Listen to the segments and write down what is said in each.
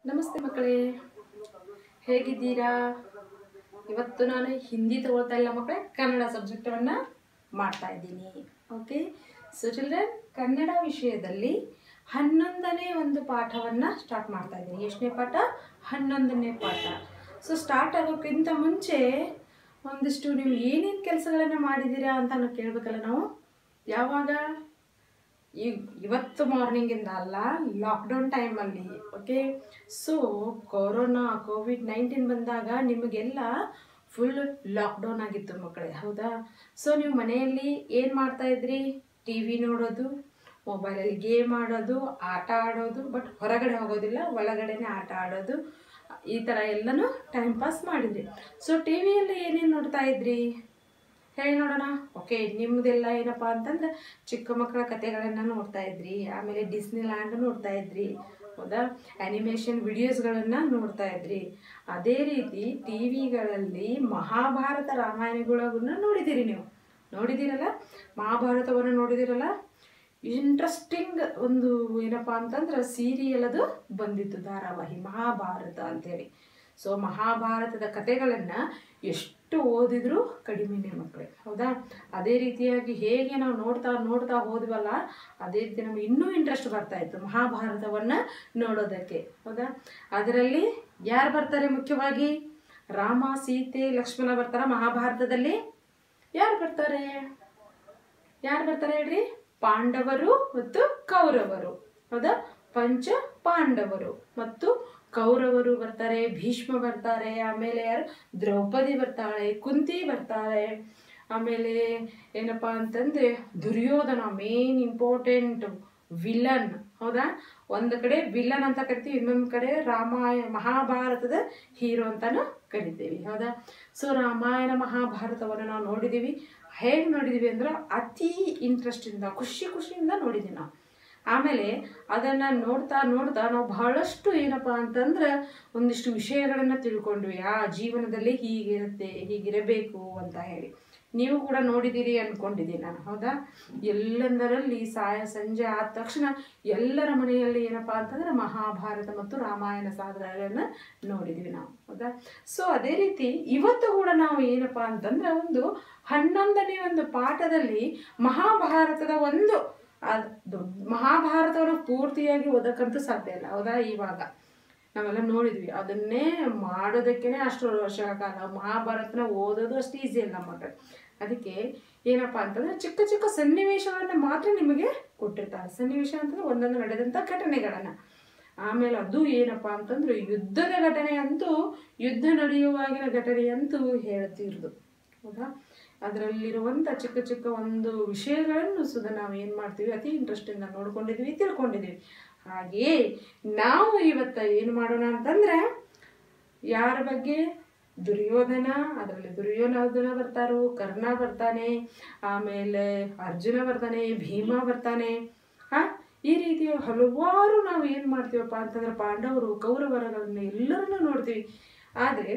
ನಮಸ್ತೆ ಮಕ್ಕಳೇ ಹೇಗಿದ್ದೀರಾ ಇವತ್ತು ನಾನು ಹಿಂದಿ ತಗೊಳ್ತಾ ಇಲ್ಲ ಮಕ್ಕಳೇ ಕನ್ನಡ ಸಬ್ಜೆಕ್ಟನ್ನು ಮಾಡ್ತಾ ಇದ್ದೀನಿ ಓಕೆ ಸೊ ಚಿಲ್ಡ್ರನ್ ಕನ್ನಡ ವಿಷಯದಲ್ಲಿ ಹನ್ನೊಂದನೇ ಒಂದು ಪಾಠವನ್ನು ಸ್ಟಾರ್ಟ್ ಮಾಡ್ತಾ ಇದ್ದೀನಿ ಎಷ್ಟನೇ ಪಾಠ ಹನ್ನೊಂದನೇ ಪಾಠ ಸೊ ಸ್ಟಾರ್ಟ್ ಆಗೋಕ್ಕಿಂತ ಮುಂಚೆ ಒಂದಿಷ್ಟು ನೀವು ಏನೇನು ಕೆಲಸಗಳನ್ನು ಮಾಡಿದ್ದೀರಾ ಅಂತ ನಾವು ಕೇಳಬೇಕಲ್ಲ ನಾವು ಯಾವಾಗ ಈ ಇವತ್ತು ಮಾರ್ನಿಂಗಿಂದ ಅಲ್ಲ ಲಾಕ್ಡೌನ್ ಟೈಮಲ್ಲಿ okay so corona covid nineteen ಬಂದಾಗ ನಿಮಗೆಲ್ಲ ಫುಲ್ ಲಾಕ್ಡೌನ್ ಆಗಿತ್ತು ಮಕ್ಕಳೇ ಹೌದಾ ಸೊ ನೀವು ಮನೆಯಲ್ಲಿ ಏನು ಮಾಡ್ತಾ ಇದ್ರಿ ಟಿ ವಿ ನೋಡೋದು ಮೊಬೈಲಲ್ಲಿ ಗೇಮ್ ಆಡೋದು ಆಟ ಆಡೋದು ಬಟ್ ಹೊರಗಡೆ ಹೋಗೋದಿಲ್ಲ ಒಳಗಡೆನೆ ಆಟ ಆಡೋದು ಈ ಥರ ಎಲ್ಲನೂ ಟೈಮ್ ಪಾಸ್ ಮಾಡಿದ್ರಿ ಸೊ ಟಿ ವಿಯಲ್ಲಿ ಏನೇನು ನೋಡ್ತಾ ಇದ್ರಿ ಹೇಳಿ ನೋಡೋಣ ಓಕೆ ನಿಮ್ಮದೆಲ್ಲ ಏನಪ್ಪ ಅಂತಂದ್ರೆ ಚಿಕ್ಕ ಮಕ್ಕಳ ಕಥೆಗಳನ್ನು ನೋಡ್ತಾ ಇದ್ರಿ ಆಮೇಲೆ ಡಿಸ್ನಿ ಲ್ಯಾಂಡ್ ನೋಡ್ತಾ ಇದ್ರಿ ಹೌದಾ ಆ್ಯನಿಮೇಷನ್ ವಿಡಿಯೋಸ್ಗಳನ್ನು ನೋಡ್ತಾ ಇದ್ರಿ ಅದೇ ರೀತಿ ಟಿ ವಿಗಳಲ್ಲಿ ಮಹಾಭಾರತ ರಾಮಾಯಣಗಳನ್ನು ನೋಡಿದ್ದೀರಿ ನೀವು ನೋಡಿದ್ದೀರಲ್ಲ ಮಹಾಭಾರತವನ್ನು ನೋಡಿದ್ದೀರಲ್ಲ ಇಂಟ್ರೆಸ್ಟಿಂಗ್ ಒಂದು ಏನಪ್ಪ ಅಂತಂದ್ರೆ ಸೀರಿಯಲ್ ಅದು ಬಂದಿತ್ತು ಧಾರಾವಾಹಿ ಮಹಾಭಾರತ ಅಂತೇಳಿ ಸೊ ಮಹಾಭಾರತದ ಕಥೆಗಳನ್ನು ಎಷ್ಟು ಓದಿದ್ರು ಕಡಿಮೆನೇ ಮಕ್ಕಳೇ ಹೌದಾ ಅದೇ ರೀತಿಯಾಗಿ ಹೇಗೆ ನಾವು ನೋಡ್ತಾ ನೋಡ್ತಾ ಹೋದ್ವಲ್ಲ ಅದೇ ರೀತಿ ನಮ್ಗೆ ಇನ್ನೂ ಇಂಟ್ರೆಸ್ಟ್ ಬರ್ತಾ ಇತ್ತು ಮಹಾಭಾರತವನ್ನು ನೋಡೋದಕ್ಕೆ ಹೌದಾ ಅದರಲ್ಲಿ ಯಾರು ಬರ್ತಾರೆ ಮುಖ್ಯವಾಗಿ ರಾಮ ಸೀತೆ ಲಕ್ಷ್ಮಣ ಬರ್ತಾರ ಮಹಾಭಾರತದಲ್ಲಿ ಯಾರು ಬರ್ತಾರೆ ಯಾರು ಬರ್ತಾರೆ ಹೇಳ್ರಿ ಪಾಂಡವರು ಮತ್ತು ಕೌರವರು ಹೌದಾ ಪಂಚ ಪಾಂಡವರು ಮತ್ತು ಕೌರವರು ಬರ್ತಾರೆ ಭೀಷ್ಮ ಬರ್ತಾರೆ ಆಮೇಲೆ ಯಾರು ದ್ರೌಪದಿ ಬರ್ತಾಳೆ ಕುಂತಿ ಬರ್ತಾಳೆ ಆಮೇಲೆ ಏನಪ್ಪಾ ಅಂತಂದ್ರೆ ದುರ್ಯೋಧನ ಮೇನ್ ಇಂಪಾರ್ಟೆಂಟ್ ವಿಲನ್ ಹೌದಾ ಒಂದು ಕಡೆ ವಿಲನ್ ಅಂತ ಕರಿತೀವಿ ಇನ್ನೊಂದು ಕಡೆ ರಾಮಾಯಣ ಮಹಾಭಾರತದ ಹೀರೋ ಅಂತಾನು ಕರಿತೀವಿ ಹೌದಾ ಸೊ ರಾಮಾಯಣ ಮಹಾಭಾರತವನ್ನು ನಾವು ನೋಡಿದ್ದೀವಿ ಹೇಗೆ ನೋಡಿದ್ದೀವಿ ಅಂದ್ರೆ ಅತಿ ಇಂಟ್ರೆಸ್ಟಿಂದ ಖುಷಿ ಖುಷಿಯಿಂದ ನೋಡಿದ್ದೀವಿ ನಾವು ಆಮೇಲೆ ಅದನ್ನು ನೋಡ್ತಾ ನೋಡ್ತಾ ನಾವು ಬಹಳಷ್ಟು ಏನಪ್ಪ ಅಂತಂದ್ರೆ ಒಂದಿಷ್ಟು ವಿಷಯಗಳನ್ನು ತಿಳ್ಕೊಂಡ್ವಿ ಆ ಜೀವನದಲ್ಲಿ ಹೀಗಿರುತ್ತೆ ಹೀಗಿರಬೇಕು ಅಂತ ಹೇಳಿ ನೀವು ಕೂಡ ನೋಡಿದ್ದೀರಿ ಅಂದ್ಕೊಂಡಿದ್ದೀನಿ ನಾನು ಹೌದಾ ಎಲ್ಲೆಂದರಲ್ಲಿ ಸಾಯ ಸಂಜೆ ಆದ ತಕ್ಷಣ ಎಲ್ಲರ ಮನೆಯಲ್ಲಿ ಏನಪ್ಪ ಅಂತಂದ್ರೆ ಮಹಾಭಾರತ ಮತ್ತು ರಾಮಾಯಣ ಸಾಗರಗಳನ್ನು ನೋಡಿದ್ವಿ ನಾವು ಹೌದಾ ಸೊ ಅದೇ ರೀತಿ ಇವತ್ತು ಕೂಡ ನಾವು ಏನಪ್ಪ ಅಂತಂದ್ರೆ ಒಂದು ಹನ್ನೊಂದನೇ ಒಂದು ಪಾಠದಲ್ಲಿ ಮಹಾಭಾರತದ ಒಂದು ದೊಡ್ಡ ಮಹಾಭಾರತವನ್ನು ಪೂರ್ತಿಯಾಗಿ ಓದಕ್ಕಂತೂ ಸಾಧ್ಯ ಇಲ್ಲ ಹೌದಾ ಇವಾಗ ನಾವೆಲ್ಲ ನೋಡಿದ್ವಿ ಅದನ್ನೇ ಮಾಡೋದಕ್ಕೇನೆ ಅಷ್ಟು ವರ್ಷಗಳ ಕಾಲ ಮಹಾಭಾರತನ ಓದೋದು ಅಷ್ಟು ಈಸಿ ಇಲ್ಲ ಮಕ್ಕಳು ಅದಕ್ಕೆ ಏನಪ್ಪ ಅಂತಂದ್ರೆ ಚಿಕ್ಕ ಚಿಕ್ಕ ಸನ್ನಿವೇಶಗಳನ್ನು ಮಾತ್ರ ನಿಮಗೆ ಕೊಟ್ಟಿರ್ತಾರೆ ಸನ್ನಿವೇಶ ಅಂತಂದ್ರೆ ಒಂದೊಂದು ನಡೆದಂಥ ಘಟನೆಗಳನ್ನು ಆಮೇಲೆ ಅದು ಏನಪ್ಪ ಅಂತಂದ್ರೆ ಯುದ್ಧದ ಘಟನೆ ಅಂತೂ ಯುದ್ಧ ನಡೆಯುವಾಗಿನ ಘಟನೆ ಅಂತೂ ಹೇಳ್ತಿರೋದು ಹೌದಾ ಅದರಲ್ಲಿರುವಂಥ ಚಿಕ್ಕ ಚಿಕ್ಕ ಒಂದು ವಿಷಯಗಳನ್ನು ಸುದ ನಾವು ಏನು ಮಾಡ್ತೀವಿ ಅತಿ ಇಂಟ್ರೆಸ್ಟಿಂದ ನೋಡ್ಕೊಂಡಿದ್ವಿ ತಿಳ್ಕೊಂಡಿದ್ದೀವಿ ಹಾಗೆಯೇ ನಾವು ಇವತ್ತು ಏನು ಮಾಡೋಣ ಅಂತಂದ್ರೆ ಯಾರ ಬಗ್ಗೆ ದುರ್ಯೋಧನ ಅದರಲ್ಲಿ ದುರ್ಯೋಧನ ಬರ್ತಾರೋ ಕರ್ಣ ಬರ್ತಾನೆ ಆಮೇಲೆ ಅರ್ಜುನ ಬರ್ತಾನೆ ಭೀಮ ಬರ್ತಾನೆ ಹಾ ಈ ರೀತಿಯ ಹಲವಾರು ನಾವು ಏನು ಮಾಡ್ತೀವಪ್ಪ ಅಂತಂದ್ರೆ ಪಾಂಡವರು ಕೌರವರಗಳನ್ನ ಎಲ್ಲರನ್ನೂ ನೋಡ್ತೀವಿ ಆದರೆ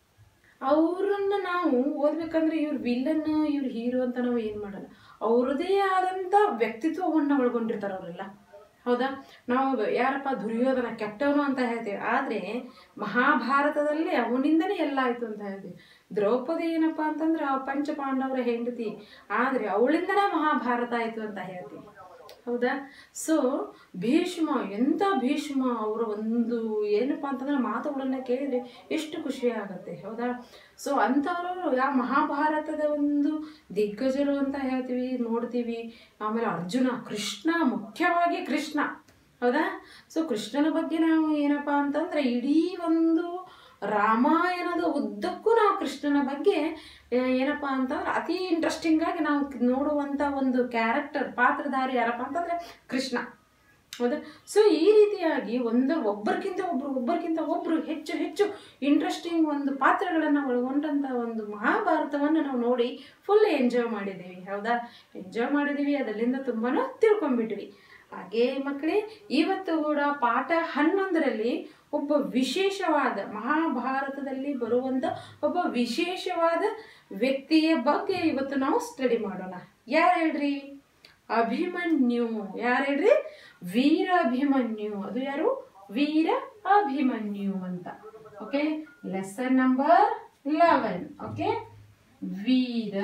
ಅವರನ್ನು ನಾವು ಓದ್ಬೇಕಂದ್ರೆ ಇವ್ರು ವಿಲ್ಲನ್ ಇವ್ರು ಹೀರೋ ಅಂತ ನಾವು ಏನು ಮಾಡಲ್ಲ ಅವ್ರದೇ ಆದಂಥ ವ್ಯಕ್ತಿತ್ವವನ್ನು ಒಳಗೊಂಡಿರ್ತಾರೆ ಅವರೆಲ್ಲ ಹೌದಾ ನಾವು ಯಾರಪ್ಪ ದುರ್ಯೋಧನ ಕೆಟ್ಟವನು ಅಂತ ಹೇಳ್ತೀವಿ ಆದರೆ ಮಹಾಭಾರತದಲ್ಲಿ ಅವನಿಂದನೇ ಎಲ್ಲ ಆಯಿತು ಅಂತ ಹೇಳ್ತೀವಿ ದ್ರೌಪದಿ ಏನಪ್ಪ ಅಂತಂದ್ರೆ ಆ ಪಂಚ ಪಾಂಡವರ ಹೆಂಡತಿ ಆದರೆ ಅವಳಿಂದನೇ ಮಹಾಭಾರತ ಆಯಿತು ಅಂತ ಹೇಳ್ತೀವಿ ಹೌದಾ ಸೊ ಭೀಷ್ಮ ಎಂಥ ಭೀಷ್ಮ ಅವರ ಒಂದು ಏನಪ್ಪ ಅಂತಂದ್ರೆ ಮಾತುಗಳನ್ನ ಕೇಳಿದ್ರೆ ಎಷ್ಟು ಖುಷಿ ಆಗುತ್ತೆ ಹೌದಾ ಸೊ ಅಂಥವರು ಯಾವ ಮಹಾಭಾರತದ ಒಂದು ದಿಗ್ಗಜರು ಅಂತ ಹೇಳ್ತೀವಿ ನೋಡ್ತೀವಿ ಆಮೇಲೆ ಅರ್ಜುನ ಕೃಷ್ಣ ಮುಖ್ಯವಾಗಿ ಕೃಷ್ಣ ಹೌದಾ ಸೊ ಕೃಷ್ಣನ ಬಗ್ಗೆ ನಾವು ಏನಪ್ಪ ಅಂತಂದ್ರೆ ಇಡೀ ಒಂದು ರಾಮಾಯಣದ ಉದ್ದಕ್ಕೂ ನಾವು ಕೃಷ್ಣನ ಬಗ್ಗೆ ಏನಪ್ಪ ಅಂತಂದ್ರೆ ಅತಿ ಇಂಟ್ರೆಸ್ಟಿಂಗ್ ಆಗಿ ನಾವು ನೋಡುವಂಥ ಒಂದು ಕ್ಯಾರೆಕ್ಟರ್ ಪಾತ್ರಧಾರಿ ಯಾರಪ್ಪ ಅಂತಂದ್ರೆ ಕೃಷ್ಣ ಹೌದಾ ಸೊ ಈ ರೀತಿಯಾಗಿ ಒಂದು ಒಬ್ಬರಿಗಿಂತ ಒಬ್ರು ಒಬ್ಬರಿಗಿಂತ ಒಬ್ರು ಹೆಚ್ಚು ಹೆಚ್ಚು ಇಂಟ್ರೆಸ್ಟಿಂಗ್ ಒಂದು ಪಾತ್ರಗಳನ್ನು ಒಳಗೊಂಡಂಥ ಒಂದು ಮಹಾಭಾರತವನ್ನು ನಾವು ನೋಡಿ ಫುಲ್ ಎಂಜಾಯ್ ಮಾಡಿದ್ದೀವಿ ಹೌದಾ ಎಂಜಾಯ್ ಮಾಡಿದ್ದೀವಿ ಅದರಿಂದ ತುಂಬಾ ತಿಳ್ಕೊಂಡ್ಬಿಟ್ವಿ ಹಾಗೇ ಮಕ್ಕಳೇ ಇವತ್ತು ಕೂಡ ಪಾಠ ಹನ್ನೊಂದರಲ್ಲಿ ಒಬ್ಬ ವಿಶೇಷವಾದ ಮಹಾಭಾರತದಲ್ಲಿ ಬರುವಂಥ ಒಬ್ಬ ವಿಶೇಷವಾದ ವ್ಯಕ್ತಿಯ ಬಗ್ಗೆ ಇವತ್ತು ನಾವು ಸ್ಟಡಿ ಮಾಡೋಣ ಯಾರು ಹೇಳ್ರಿ ಅಭಿಮನ್ಯು ಯಾರು ಹೇಳ್ರಿ ವೀರ ಅಭಿಮನ್ಯು ಅದು ಯಾರು ವೀರ ಅಭಿಮನ್ಯು ಅಂತ okay lesson number eleven okay Veera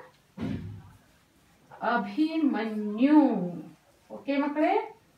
Abhimanyu okay ಮಕ್ಕಳೇ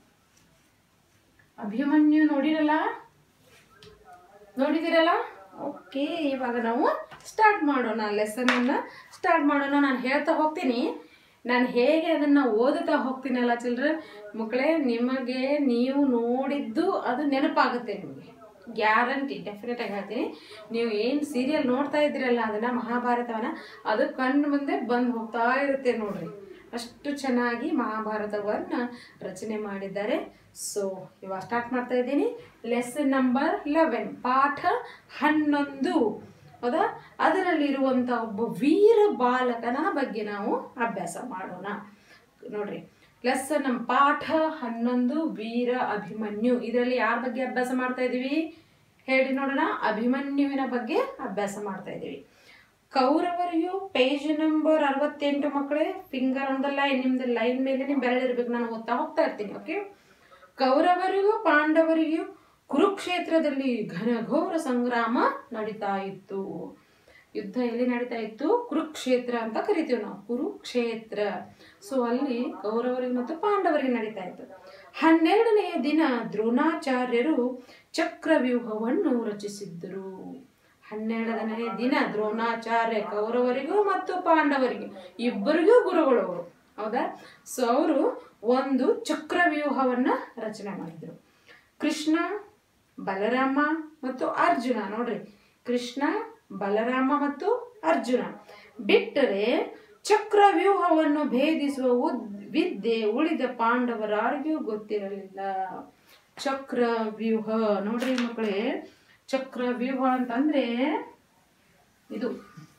ಅಭಿಮನ್ಯು ನೋಡಿರಲ್ಲ ನೋಡಿದಿರಲ್ಲ ಓಕೆ ಇವಾಗ ನಾವು ಸ್ಟಾರ್ಟ್ ಮಾಡೋಣ ಲೆಸನ್ ಅನ್ನ ಸ್ಟಾರ್ಟ್ ಮಾಡೋಣ ನಾನು ಹೇಳ್ತಾ ಹೋಗ್ತೀನಿ ನಾನು ಹೇಗೆ ಅದನ್ನ ಓದುತ್ತಾ ಹೋಗ್ತೀನಲ್ಲ ಚಿಲ್ಡ್ರನ್ ಮಕ್ಕಳೇ ನಿಮಗೆ ನೀವು ನೋಡಿದ್ದು ಅದು ನೆನಪಾಗುತ್ತೆ ನಿಮಗೆ ಗ್ಯಾರಂಟಿ ಡೆಫಿನೆಟ್ ಆಗಿ ಹೇಳ್ತೀನಿ ನೀವು ಏನು ಸೀರಿಯಲ್ ನೋಡ್ತಾ ಇದ್ದೀರಲ್ಲ ಅದನ್ನ ಮಹಾಭಾರತವನ್ನ ಅದು ಕಣ್ಣು ಮುಂದೆ ಬಂದು ಹೋಗ್ತಾ ಇರುತ್ತೆ ನೋಡ್ರಿ ಅಷ್ಟು ಚೆನ್ನಾಗಿ ಮಹಾಭಾರತವನ್ನ ರಚನೆ ಮಾಡಿದ್ದಾರೆ ಸೊ ಇವಾಗ ಸ್ಟಾರ್ಟ್ ಮಾಡ್ತಾ ಇದ್ದೀನಿ ಲೆಸನ್ ನಂಬರ್ ಲೆವೆನ್ ಪಾಠ ಹನ್ನೊಂದು ಹೌದಾ ಅದರಲ್ಲಿರುವಂಥ ಒಬ್ಬ ವೀರ ಬಾಲಕನ ಬಗ್ಗೆ ನಾವು ಅಭ್ಯಾಸ ಮಾಡೋಣ ನೋಡ್ರಿ ಲೆಸನ್ ನಮ್ಮ ಪಾಠ ಹನ್ನೊಂದು ವೀರ ಅಭಿಮನ್ಯು ಇದರಲ್ಲಿ ಯಾರ ಬಗ್ಗೆ ಅಭ್ಯಾಸ ಮಾಡ್ತಾ ಇದೀವಿ ಹೇಳಿ ನೋಡೋಣ ಅಭಿಮನ್ಯುವಿನ ಬಗ್ಗೆ ಅಭ್ಯಾಸ ಮಾಡ್ತಾ ಇದೀವಿ ಕೌರವರಿಯು ಪೇಜ್ ನಂಬರ್ ಅರವತ್ತೆಂಟು ಮಕ್ಕಳೇ ಫಿಂಗರ್ ಆನ್ ದ ಲೈನ್ ನಿಮ್ದು ಲೈನ್ ಮೇಲೆ ನೀವು ಬೆರಳಿರ್ಬೇಕು ನಾನು ಓದ್ತಾ ಹೋಗ್ತಾ ಇರ್ತೀನಿ ಓಕೆ ಕೌರವರಿಗೂ ಪಾಂಡವರಿಗೂ ಕುರುಕ್ಷೇತ್ರದಲ್ಲಿ ಘನಘೋರ ಸಂಗ್ರಾಮ ನಡೀತಾ ಇತ್ತು ಯುದ್ಧ ಎಲ್ಲಿ ನಡೀತಾ ಇತ್ತು ಕುರುಕ್ಷೇತ್ರ ಅಂತ ಕರಿತೀವಿ ನಾವು ಕುರುಕ್ಷೇತ್ರ ಸೊ ಅಲ್ಲಿ ಕೌರವರಿಗೆ ಮತ್ತು ಪಾಂಡವರಿಗೆ ನಡೀತಾ ಇತ್ತು ಹನ್ನೆರಡನೆಯ ದಿನ ದ್ರೋಣಾಚಾರ್ಯರು ಚಕ್ರವ್ಯೂಹವನ್ನು ರಚಿಸಿದ್ದರು ಹನ್ನೆರಡನೇ ದಿನ ದ್ರೋಣಾಚಾರ್ಯ ಕೌರವರಿಗೂ ಮತ್ತು ಪಾಂಡವರಿಗೂ ಇಬ್ಬರಿಗೂ ಗುರುಗಳು ಅವರು ಹೌದಾ ಸೊ ಅವರು ಒಂದು ಚಕ್ರವ್ಯೂಹವನ್ನ ರಚನೆ ಮಾಡಿದ್ರು ಕೃಷ್ಣ ಬಲರಾಮ ಮತ್ತು ಅರ್ಜುನ ನೋಡ್ರಿ ಕೃಷ್ಣ ಬಲರಾಮ ಮತ್ತು ಅರ್ಜುನ ಬಿಟ್ಟರೆ ಚಕ್ರವ್ಯೂಹವನ್ನು ಭೇದಿಸುವ ಉದ್- ವಿದ್ಯೆ ಉಳಿದ ಪಾಂಡವರಾರಿಗೂ ಗೊತ್ತಿರಲಿಲ್ಲ ಚಕ್ರವ್ಯೂಹ ನೋಡ್ರಿ ಮಕ್ಕಳೇ ಚಕ್ರವ್ಯೂಹ ಅಂತಂದ್ರೆ ಇದು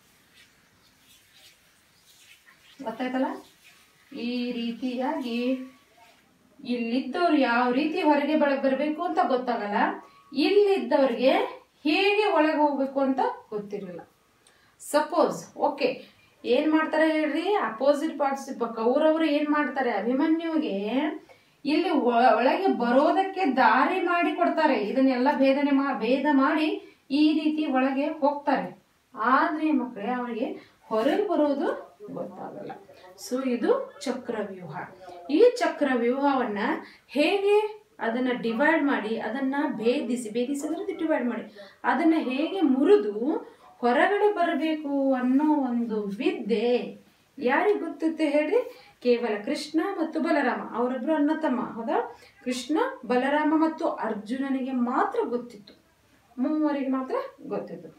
ಗೊತ್ತಾಯ್ತಲ್ಲ ಈ ರೀತಿಯಾಗಿ ಇಲ್ಲಿದ್ದವ್ರು ಯಾವ ರೀತಿ ಹೊರಗೆ ಬೆಳಗ್ಗೆ ಬರಬೇಕು ಅಂತ ಗೊತ್ತಾಗಲ್ಲ ಇಲ್ಲಿದ್ದವ್ರಿಗೆ ಹೇಗೆ ಒಳಗೆ ಹೋಗ್ಬೇಕು ಅಂತ ಗೊತ್ತಿರಲಿಲ್ಲ ಸಪೋಸ್ ಓಕೆ ಏನ್ ಮಾಡ್ತಾರೆ ಹೇಳ್ರಿ ಅಪೋಸಿಟ್ ಪಾರ್ಟ್ಸ್ ಕೌರವರು ಏನ್ ಮಾಡ್ತಾರೆ ಅಭಿಮನ್ಯುವಿಗೆ ಇಲ್ಲಿ ಒ- ಒಳಗೆ ಬರೋದಕ್ಕೆ ದಾರಿ ಮಾಡಿ ಕೊಡ್ತಾರೆ ಇದನ್ನೆಲ್ಲ ಭೇದನೆ ಮಾ ಭೇದ ಮಾಡಿ ಈ ರೀತಿ ಒಳಗೆ ಹೋಗ್ತಾರೆ ಆದ್ರೆ ಮಕ್ಕಳೇ ಅವರಿಗೆ ಹೊರಗೆ ಬರೋದು ಗೊತ್ತಾಗಲ್ಲ ಸೊ ಇದು ಚಕ್ರವ್ಯೂಹ ಈ ಚಕ್ರವ್ಯೂಹವನ್ನ ಹೇಗೆ ಅದನ್ನ ಡಿವೈಡ್ ಮಾಡಿ ಅದನ್ನ ಭೇದಿಸಿ ಭೇದಿಸಿ ಅಂದ್ರೆ ಡಿವೈಡ್ ಮಾಡಿ ಅದನ್ನ ಹೇಗೆ ಮುರಿದು ಹೊರಗಡೆ ಬರಬೇಕು ಅನ್ನೋ ಒಂದು ವಿದ್ಯೆ ಯಾರಿಗೆ ಗೊತ್ತಿತ್ತು ಹೇಳ್ರಿ ಕೇವಲ ಕೃಷ್ಣ ಮತ್ತು ಬಲರಾಮ ಅವರಿಬ್ರು ಅಣ್ಣ ತಮ್ಮ ಹೌದಾ ಕೃಷ್ಣ ಬಲರಾಮ ಮತ್ತು ಅರ್ಜುನನಿಗೆ ಮಾತ್ರ ಗೊತ್ತಿತ್ತು ಮೂವರಿಗೆ ಮಾತ್ರ ಗೊತ್ತಿತ್ತು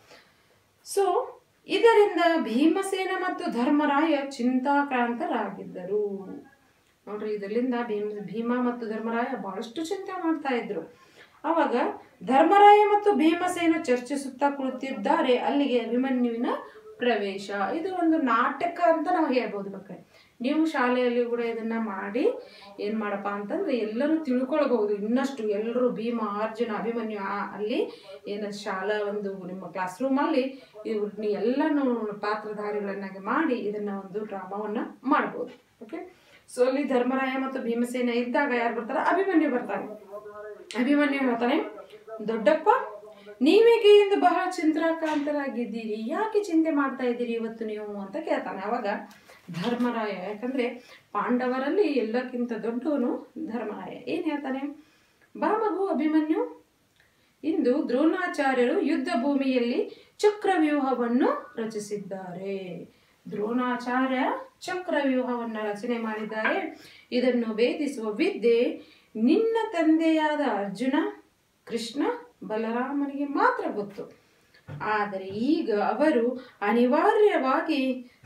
ಸೊ ಇದರಿಂದ ಭೀಮಸೇನ ಮತ್ತು ಧರ್ಮರಾಯ ಚಿಂತಾಕ್ರಾಂತರಾಗಿದ್ದರು ನೋಡ್ರಿ ಇದರಿಂದ ಭೀಮ ಭೀಮ ಮತ್ತು ಧರ್ಮರಾಯ ಬಹಳಷ್ಟು ಚಿಂತೆ ಮಾಡ್ತಾ ಇದ್ರು ಅವಾಗ ಧರ್ಮರಾಯ ಮತ್ತು ಭೀಮಸೇನ ಚರ್ಚಿಸುತ್ತಾ ಕುಳಿತಿದ್ದಾರೆ ಅಲ್ಲಿಗೆ ಅಭಿಮನ್ಯುವಿನ ಪ್ರವೇಶ ಇದು ಒಂದು ನಾಟಕ ಅಂತ ನಾವು ಹೇಳ್ಬೋದು ಮಕ್ಕಳೇ ನೀವು ಶಾಲೆಯಲ್ಲಿ ಕೂಡ ಇದನ್ನ ಮಾಡಿ ಏನ್ ಮಾಡಪ್ಪ ಅಂತಂದ್ರೆ ಎಲ್ಲರೂ ತಿಳ್ಕೊಳ್ಬಹುದು ಇನ್ನಷ್ಟು ಎಲ್ಲರೂ ಭೀಮ ಅರ್ಜುನ ಅಭಿಮನ್ಯು ಆ ಅಲ್ಲಿ ಏನು ಶಾಲಾ ಒಂದು ನಿಮ್ಮ ಕ್ಲಾಸ್ ರೂಮ್ ಅಲ್ಲಿ ಇವ್ರನ್ನ ಎಲ್ಲಾನು ಪಾತ್ರಧಾರಿಗಳನ್ನಾಗಿ ಮಾಡಿ ಇದನ್ನ ಒಂದು ಡ್ರಾಮಾವನ್ನ ಮಾಡ್ಬೋದು ಓಕೆ ಸೊ ಅಲ್ಲಿ ಧರ್ಮರಾಯ ಮತ್ತು ಭೀಮಸೇನ ಇದ್ದಾಗ ಯಾರು ಬರ್ತಾರೆ ಅಭಿಮನ್ಯು ಬರ್ತಾನೆ ಅಭಿಮನ್ಯು ಹೇಳ್ತಾನೆ ದೊಡ್ಡಪ್ಪ ನೀವೇಕೆ ಇಂದು ಬಹಳ ಚಿಂತಾಕ್ರಾಂತರಾಗಿದ್ದೀರಿ ಯಾಕೆ ಚಿಂತೆ ಮಾಡ್ತಾ ಇದ್ದೀರಿ ಇವತ್ತು ನೀವು ಅಂತ ಕೇಳ್ತಾನೆ ಅವಾಗ ಧರ್ಮರಾಯ ಯಾಕಂದ್ರೆ ಪಾಂಡವರಲ್ಲಿ ಎಲ್ಲಕ್ಕಿಂತ ದೊಡ್ಡವನು ಧರ್ಮರಾಯ ಏನ್ ಹೇಳ್ತಾನೆ ಬಾ ಮಗು ಅಭಿಮನ್ಯು ಇಂದು ದ್ರೋಣಾಚಾರ್ಯರು ಯುದ್ಧ ಭೂಮಿಯಲ್ಲಿ ಚಕ್ರವ್ಯೂಹವನ್ನು ರಚಿಸಿದ್ದಾರೆ ದ್ರೋಣಾಚಾರ್ಯ ಚಕ್ರವ್ಯೂಹವನ್ನ ರಚನೆ ಮಾಡಿದ್ದಾರೆ ಇದನ್ನು ಭೇದಿಸುವ ವಿದ್ಯೆ ನಿನ್ನ ತಂದೆಯಾದ ಅರ್ಜುನ ಕೃಷ್ಣ ಬಲರಾಮನಿಗೆ ಮಾತ್ರ ಗೊತ್ತು ಆದರೆ ಈಗ ಅವರು ಅನಿವಾರ್ಯವಾಗಿ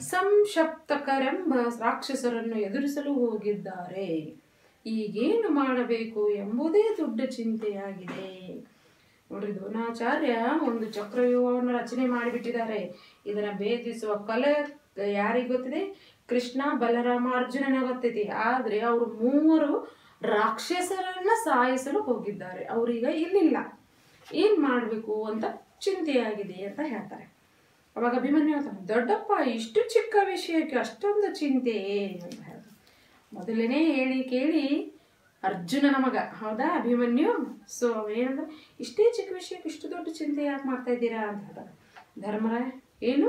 ಸಂಶಪ್ತಕರೆಂಬ ರಾಕ್ಷಸರನ್ನು ಎದುರಿಸಲು ಹೋಗಿದ್ದಾರೆ ಈಗೇನು ಮಾಡಬೇಕು ಎಂಬುದೇ ದೊಡ್ಡ ಚಿಂತೆಯಾಗಿದೆ ನೋಡ್ರಿ ದ್ರೋಣಾಚಾರ್ಯ ಒಂದು ಚಕ್ರವ್ಯೂಹವನ್ನು ರಚನೆ ಮಾಡಿಬಿಟ್ಟಿದ್ದಾರೆ ಇದನ್ನ ಭೇದಿಸುವ ಕಲೆ ಯಾರಿಗೆ ಗೊತ್ತಿದೆ ಕೃಷ್ಣ ಬಲರಾಮ ಅರ್ಜುನನ ಗೊತ್ತಿದೆ ಆದ್ರೆ ಅವರು ಮೂವರು ರಾಕ್ಷಸರನ್ನ ಸಾಯಿಸಲು ಹೋಗಿದ್ದಾರೆ ಅವರೀಗ ಇಲ್ಲಿಲ್ಲ ಏನ್ ಮಾಡ್ಬೇಕು ಅಂತ ಚಿಂತೆಯಾಗಿದೆ ಅಂತ ಹೇಳ್ತಾರೆ ಅವಾಗ ಅಭಿಮನ್ಯು ಹೇಳ್ತಾನೆ ದೊಡ್ಡಪ್ಪ ಇಷ್ಟು ಚಿಕ್ಕ ವಿಷಯಕ್ಕೆ ಅಷ್ಟೊಂದು ಚಿಂತೆ ಅಂತ ಹೇಳ್ತಾರೆ ಮೊದಲನೇ ಹೇಳಿ ಕೇಳಿ ಅರ್ಜುನನ ಮಗ ಹೌದಾ ಅಭಿಮನ್ಯು ಸೊ ಏನಂದ್ರೆ ಇಷ್ಟೇ ಚಿಕ್ಕ ವಿಷಯಕ್ಕೆ ಇಷ್ಟು ದೊಡ್ಡ ಚಿಂತೆ ಯಾಕೆ ಮಾಡ್ತಾ ಇದ್ದೀರಾ ಅಂತ ಹೇಳ್ತಾರೆ ಧರ್ಮರಾಯ ಏನು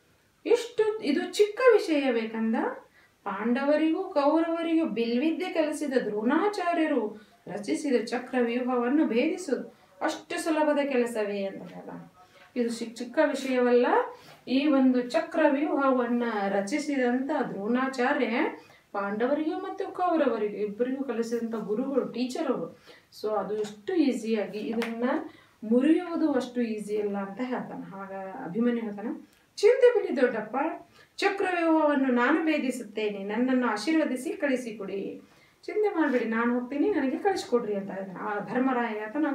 ಇಷ್ಟು ಇದು ಚಿಕ್ಕ ವಿಷಯ ಬೇಕಂದ ಪಾಂಡವರಿಗೂ ಕೌರವರಿಗೂ ಬಿಲ್ವಿದ್ಯೆ ಕಲಿಸಿದ ದ್ರೋಣಾಚಾರ್ಯರು ರಚಿಸಿದ ಚಕ್ರವ್ಯೂಹವನ್ನು ಭೇದಿಸುವುದು ಅಷ್ಟು ಸುಲಭದ ಕೆಲಸವೇ ಅಂತ ಹೇಳ ಇದು ಚಿಕ್ಕ ಚಿಕ್ಕ ವಿಷಯವಲ್ಲ ಈ ಒಂದು ಚಕ್ರವ್ಯೂಹವನ್ನ ರಚಿಸಿದಂತ ದ್ರೋಣಾಚಾರ್ಯ ಪಾಂಡವರಿಗೂ ಮತ್ತು ಕೌರವರಿಗೂ ಇಬ್ಬರಿಗೂ ಕಲಿಸಿದಂಥ ಗುರುಗಳು ಟೀಚರ್ ಅವರು ಸೊ ಅದು ಎಷ್ಟು ಈಸಿಯಾಗಿ ಇದನ್ನ ಮುರಿಯುವುದು ಅಷ್ಟು ಈಸಿ ಅಲ್ಲ ಅಂತ ಹೇಳ್ತಾನೆ ಆಗ ಅಭಿಮನ್ಯು ಹೇಳ್ತಾನೆ ಚಿಂತೆ ಬಿಡಿ ದೊಡ್ಡಪ್ಪ ಚಕ್ರವ್ಯೂಹವನ್ನು ನಾನು ಭೇದಿಸುತ್ತೇನೆ ನನ್ನನ್ನು ಆಶೀರ್ವದಿಸಿ ಕಳಿಸಿಕೊಡಿ ಚಿಂತೆ ಮಾಡಬೇಡಿ ನಾನು ಹೋಗ್ತೀನಿ ನನಗೆ ಕಳಿಸ್ಕೊಡ್ರಿ ಅಂತ ಹೇಳ್ತಾನೆ ಆ ಧರ್ಮರಾಯ ಹೇಳ್ತಾನ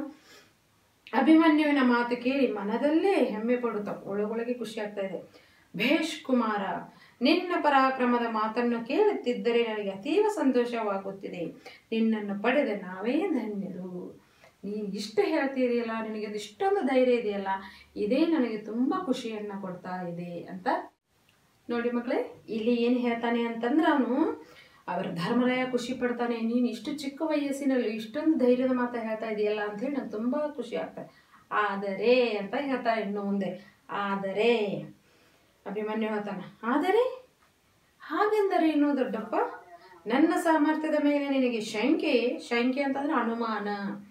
ಅಭಿಮನ್ಯುವಿನ ಮಾತು ಕೇಳಿ ಮನದಲ್ಲೇ ಹೆಮ್ಮೆ ಪಡುತ್ತಾ ಒಳಗೊಳಗೆ ಖುಷಿ ಆಗ್ತಾ ಇದೆ ಭೇಷ್ ಕುಮಾರ ನಿನ್ನ ಪರಾಕ್ರಮದ ಮಾತನ್ನು ಕೇಳುತ್ತಿದ್ದರೆ ನನಗೆ ಅತೀವ ಸಂತೋಷವಾಗುತ್ತಿದೆ ನಿನ್ನನ್ನು ಪಡೆದ ನಾವೇ ಧನ್ಯರು ನೀನು ಇಷ್ಟು ಹೇಳ್ತೀರಿಯಲ್ಲ ನಿನಗೆ ಅದು ಇಷ್ಟೊಂದು ಧೈರ್ಯ ಇದೆಯಲ್ಲ ಇದೇ ನನಗೆ ತುಂಬಾ ಖುಷಿಯನ್ನ ಕೊಡ್ತಾ ಇದೆ ಅಂತ ನೋಡಿ ಮಕ್ಕಳೇ ಇಲ್ಲಿ ಏನು ಹೇಳ್ತಾನೆ ಅಂತಂದ್ರೆ ಅವನು ಅವರ ಧರ್ಮರಾಯ ಖುಷಿ ಪಡ್ತಾನೆ ನೀನು ಇಷ್ಟು ಚಿಕ್ಕ ವಯಸ್ಸಿನಲ್ಲಿ ಇಷ್ಟೊಂದು ಧೈರ್ಯದ ಮಾತ ಹೇಳ್ತಾ ಇದೆಯಲ್ಲ ಅಂತ ಹೇಳಿ ನಂಗೆ ತುಂಬಾ ಖುಷಿ ಆಗ್ತದೆ ಆದರೆ ಅಂತ ಹೇಳ್ತಾನೆ ಇನ್ನು ಮುಂದೆ ಆದರೆ ಅಭಿಮನ್ಯು ಹೇಳ್ತಾನೆ ಆದರೆ ಹಾಗೆಂದರೆ ಏನು ದೊಡ್ಡಪ್ಪ ನನ್ನ ಸಾಮರ್ಥ್ಯದ ಮೇಲೆ ನಿನಗೆ ಶಂಕೆ ಶಂಕೆ ಅಂತಂದ್ರೆ ಅನುಮಾನ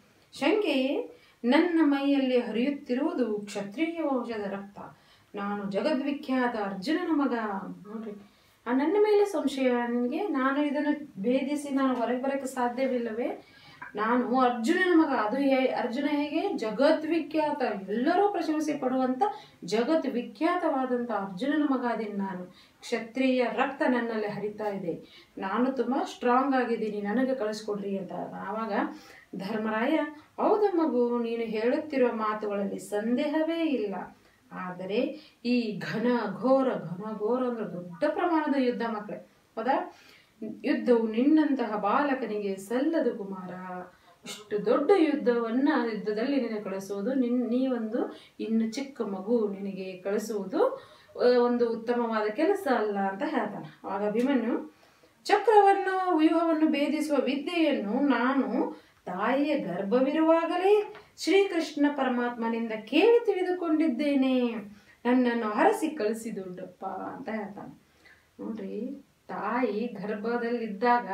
ಶಂಕೆ ನನ್ನ ಮೈಯಲ್ಲಿ ಹರಿಯುತ್ತಿರುವುದು ಕ್ಷತ್ರಿಯ ವಂಶದ ರಕ್ತ ನಾನು ಜಗದ್ವಿಖ್ಯಾತ ಅರ್ಜುನನ ಮಗ ನೋಡ್ರಿ ಆ ನನ್ನ ಮೇಲೆ ಸಂಶಯ ನಿನಗೆ ನಾನು ಇದನ್ನು ಭೇದಿಸಿ ನಾನು ಹೊರಗೆ ಬರೋಕ್ಕೆ ಸಾಧ್ಯವಿಲ್ಲವೇ ನಾನು ಅರ್ಜುನನ ಮಗ ಅದು ಹೇ ಅರ್ಜುನ ಹೇಗೆ ಜಗದ್ವಿಖ್ಯಾತ ಎಲ್ಲರೂ ಪ್ರಶಂಸೆ ಪಡುವಂತ ಜಗತ್ ವಿಖ್ಯಾತವಾದಂಥ ಅರ್ಜುನನ ಮಗ ಅದೇನು ನಾನು ಕ್ಷತ್ರಿಯ ರಕ್ತ ನನ್ನಲ್ಲಿ ಹರಿತಾ ಇದೆ ನಾನು ತುಂಬ ಸ್ಟ್ರಾಂಗ್ ಆಗಿದ್ದೀನಿ ನನಗೆ ಕಳಿಸ್ಕೊಡ್ರಿ ಅಂತ ಆವಾಗ ಧರ್ಮರಾಯ ಹೌದು ಮಗು ನೀನು ಹೇಳುತ್ತಿರುವ ಮಾತುಗಳಲ್ಲಿ ಸಂದೇಹವೇ ಇಲ್ಲ ಆದರೆ ಈ ಘನ ಘೋರ ಘನ ಘೋರ ಅಂದ್ರೆ ದೊಡ್ಡ ಪ್ರಮಾಣದ ಯುದ್ಧ ಮಕ್ಕಳೇ ಹೌದಾ ಯುದ್ಧವು ನಿನ್ನಂತಹ ಬಾಲಕನಿಗೆ ಸಲ್ಲದು ಕುಮಾರ ಇಷ್ಟು ದೊಡ್ಡ ಯುದ್ಧವನ್ನ ಯುದ್ಧದಲ್ಲಿ ನಿನಗೆ ಕಳಿಸುವುದು ನಿನ್ ನೀವೊಂದು ಇನ್ನು ಚಿಕ್ಕ ಮಗು ನಿನಗೆ ಕಳಿಸುವುದು ಆ, ಒಂದು ಉತ್ತಮವಾದ ಕೆಲಸ ಅಲ್ಲ ಅಂತ ಹೇಳ್ತಾನೆ ಆಗ ಅಭಿಮನ್ಯು ಚಕ್ರವನ್ನು ವ್ಯೂಹವನ್ನು ಭೇದಿಸುವ ವಿದ್ಯೆಯನ್ನು ನಾನು ತಾಯಿಯ ಗರ್ಭವಿರುವಾಗಲೇ ಶ್ರೀಕೃಷ್ಣ ಪರಮಾತ್ಮನಿಂದ ಕೇಳಿ ತಿಳಿದುಕೊಂಡಿದ್ದೇನೆ ನನ್ನನ್ನು ಹರಸಿ ಕಳಿಸಿದುಂಡಪ್ಪ ಅಂತ ಹೇಳ್ತಾನೆ ನೋಡ್ರಿ ತಾಯಿ ಗರ್ಭದಲ್ಲಿದ್ದಾಗ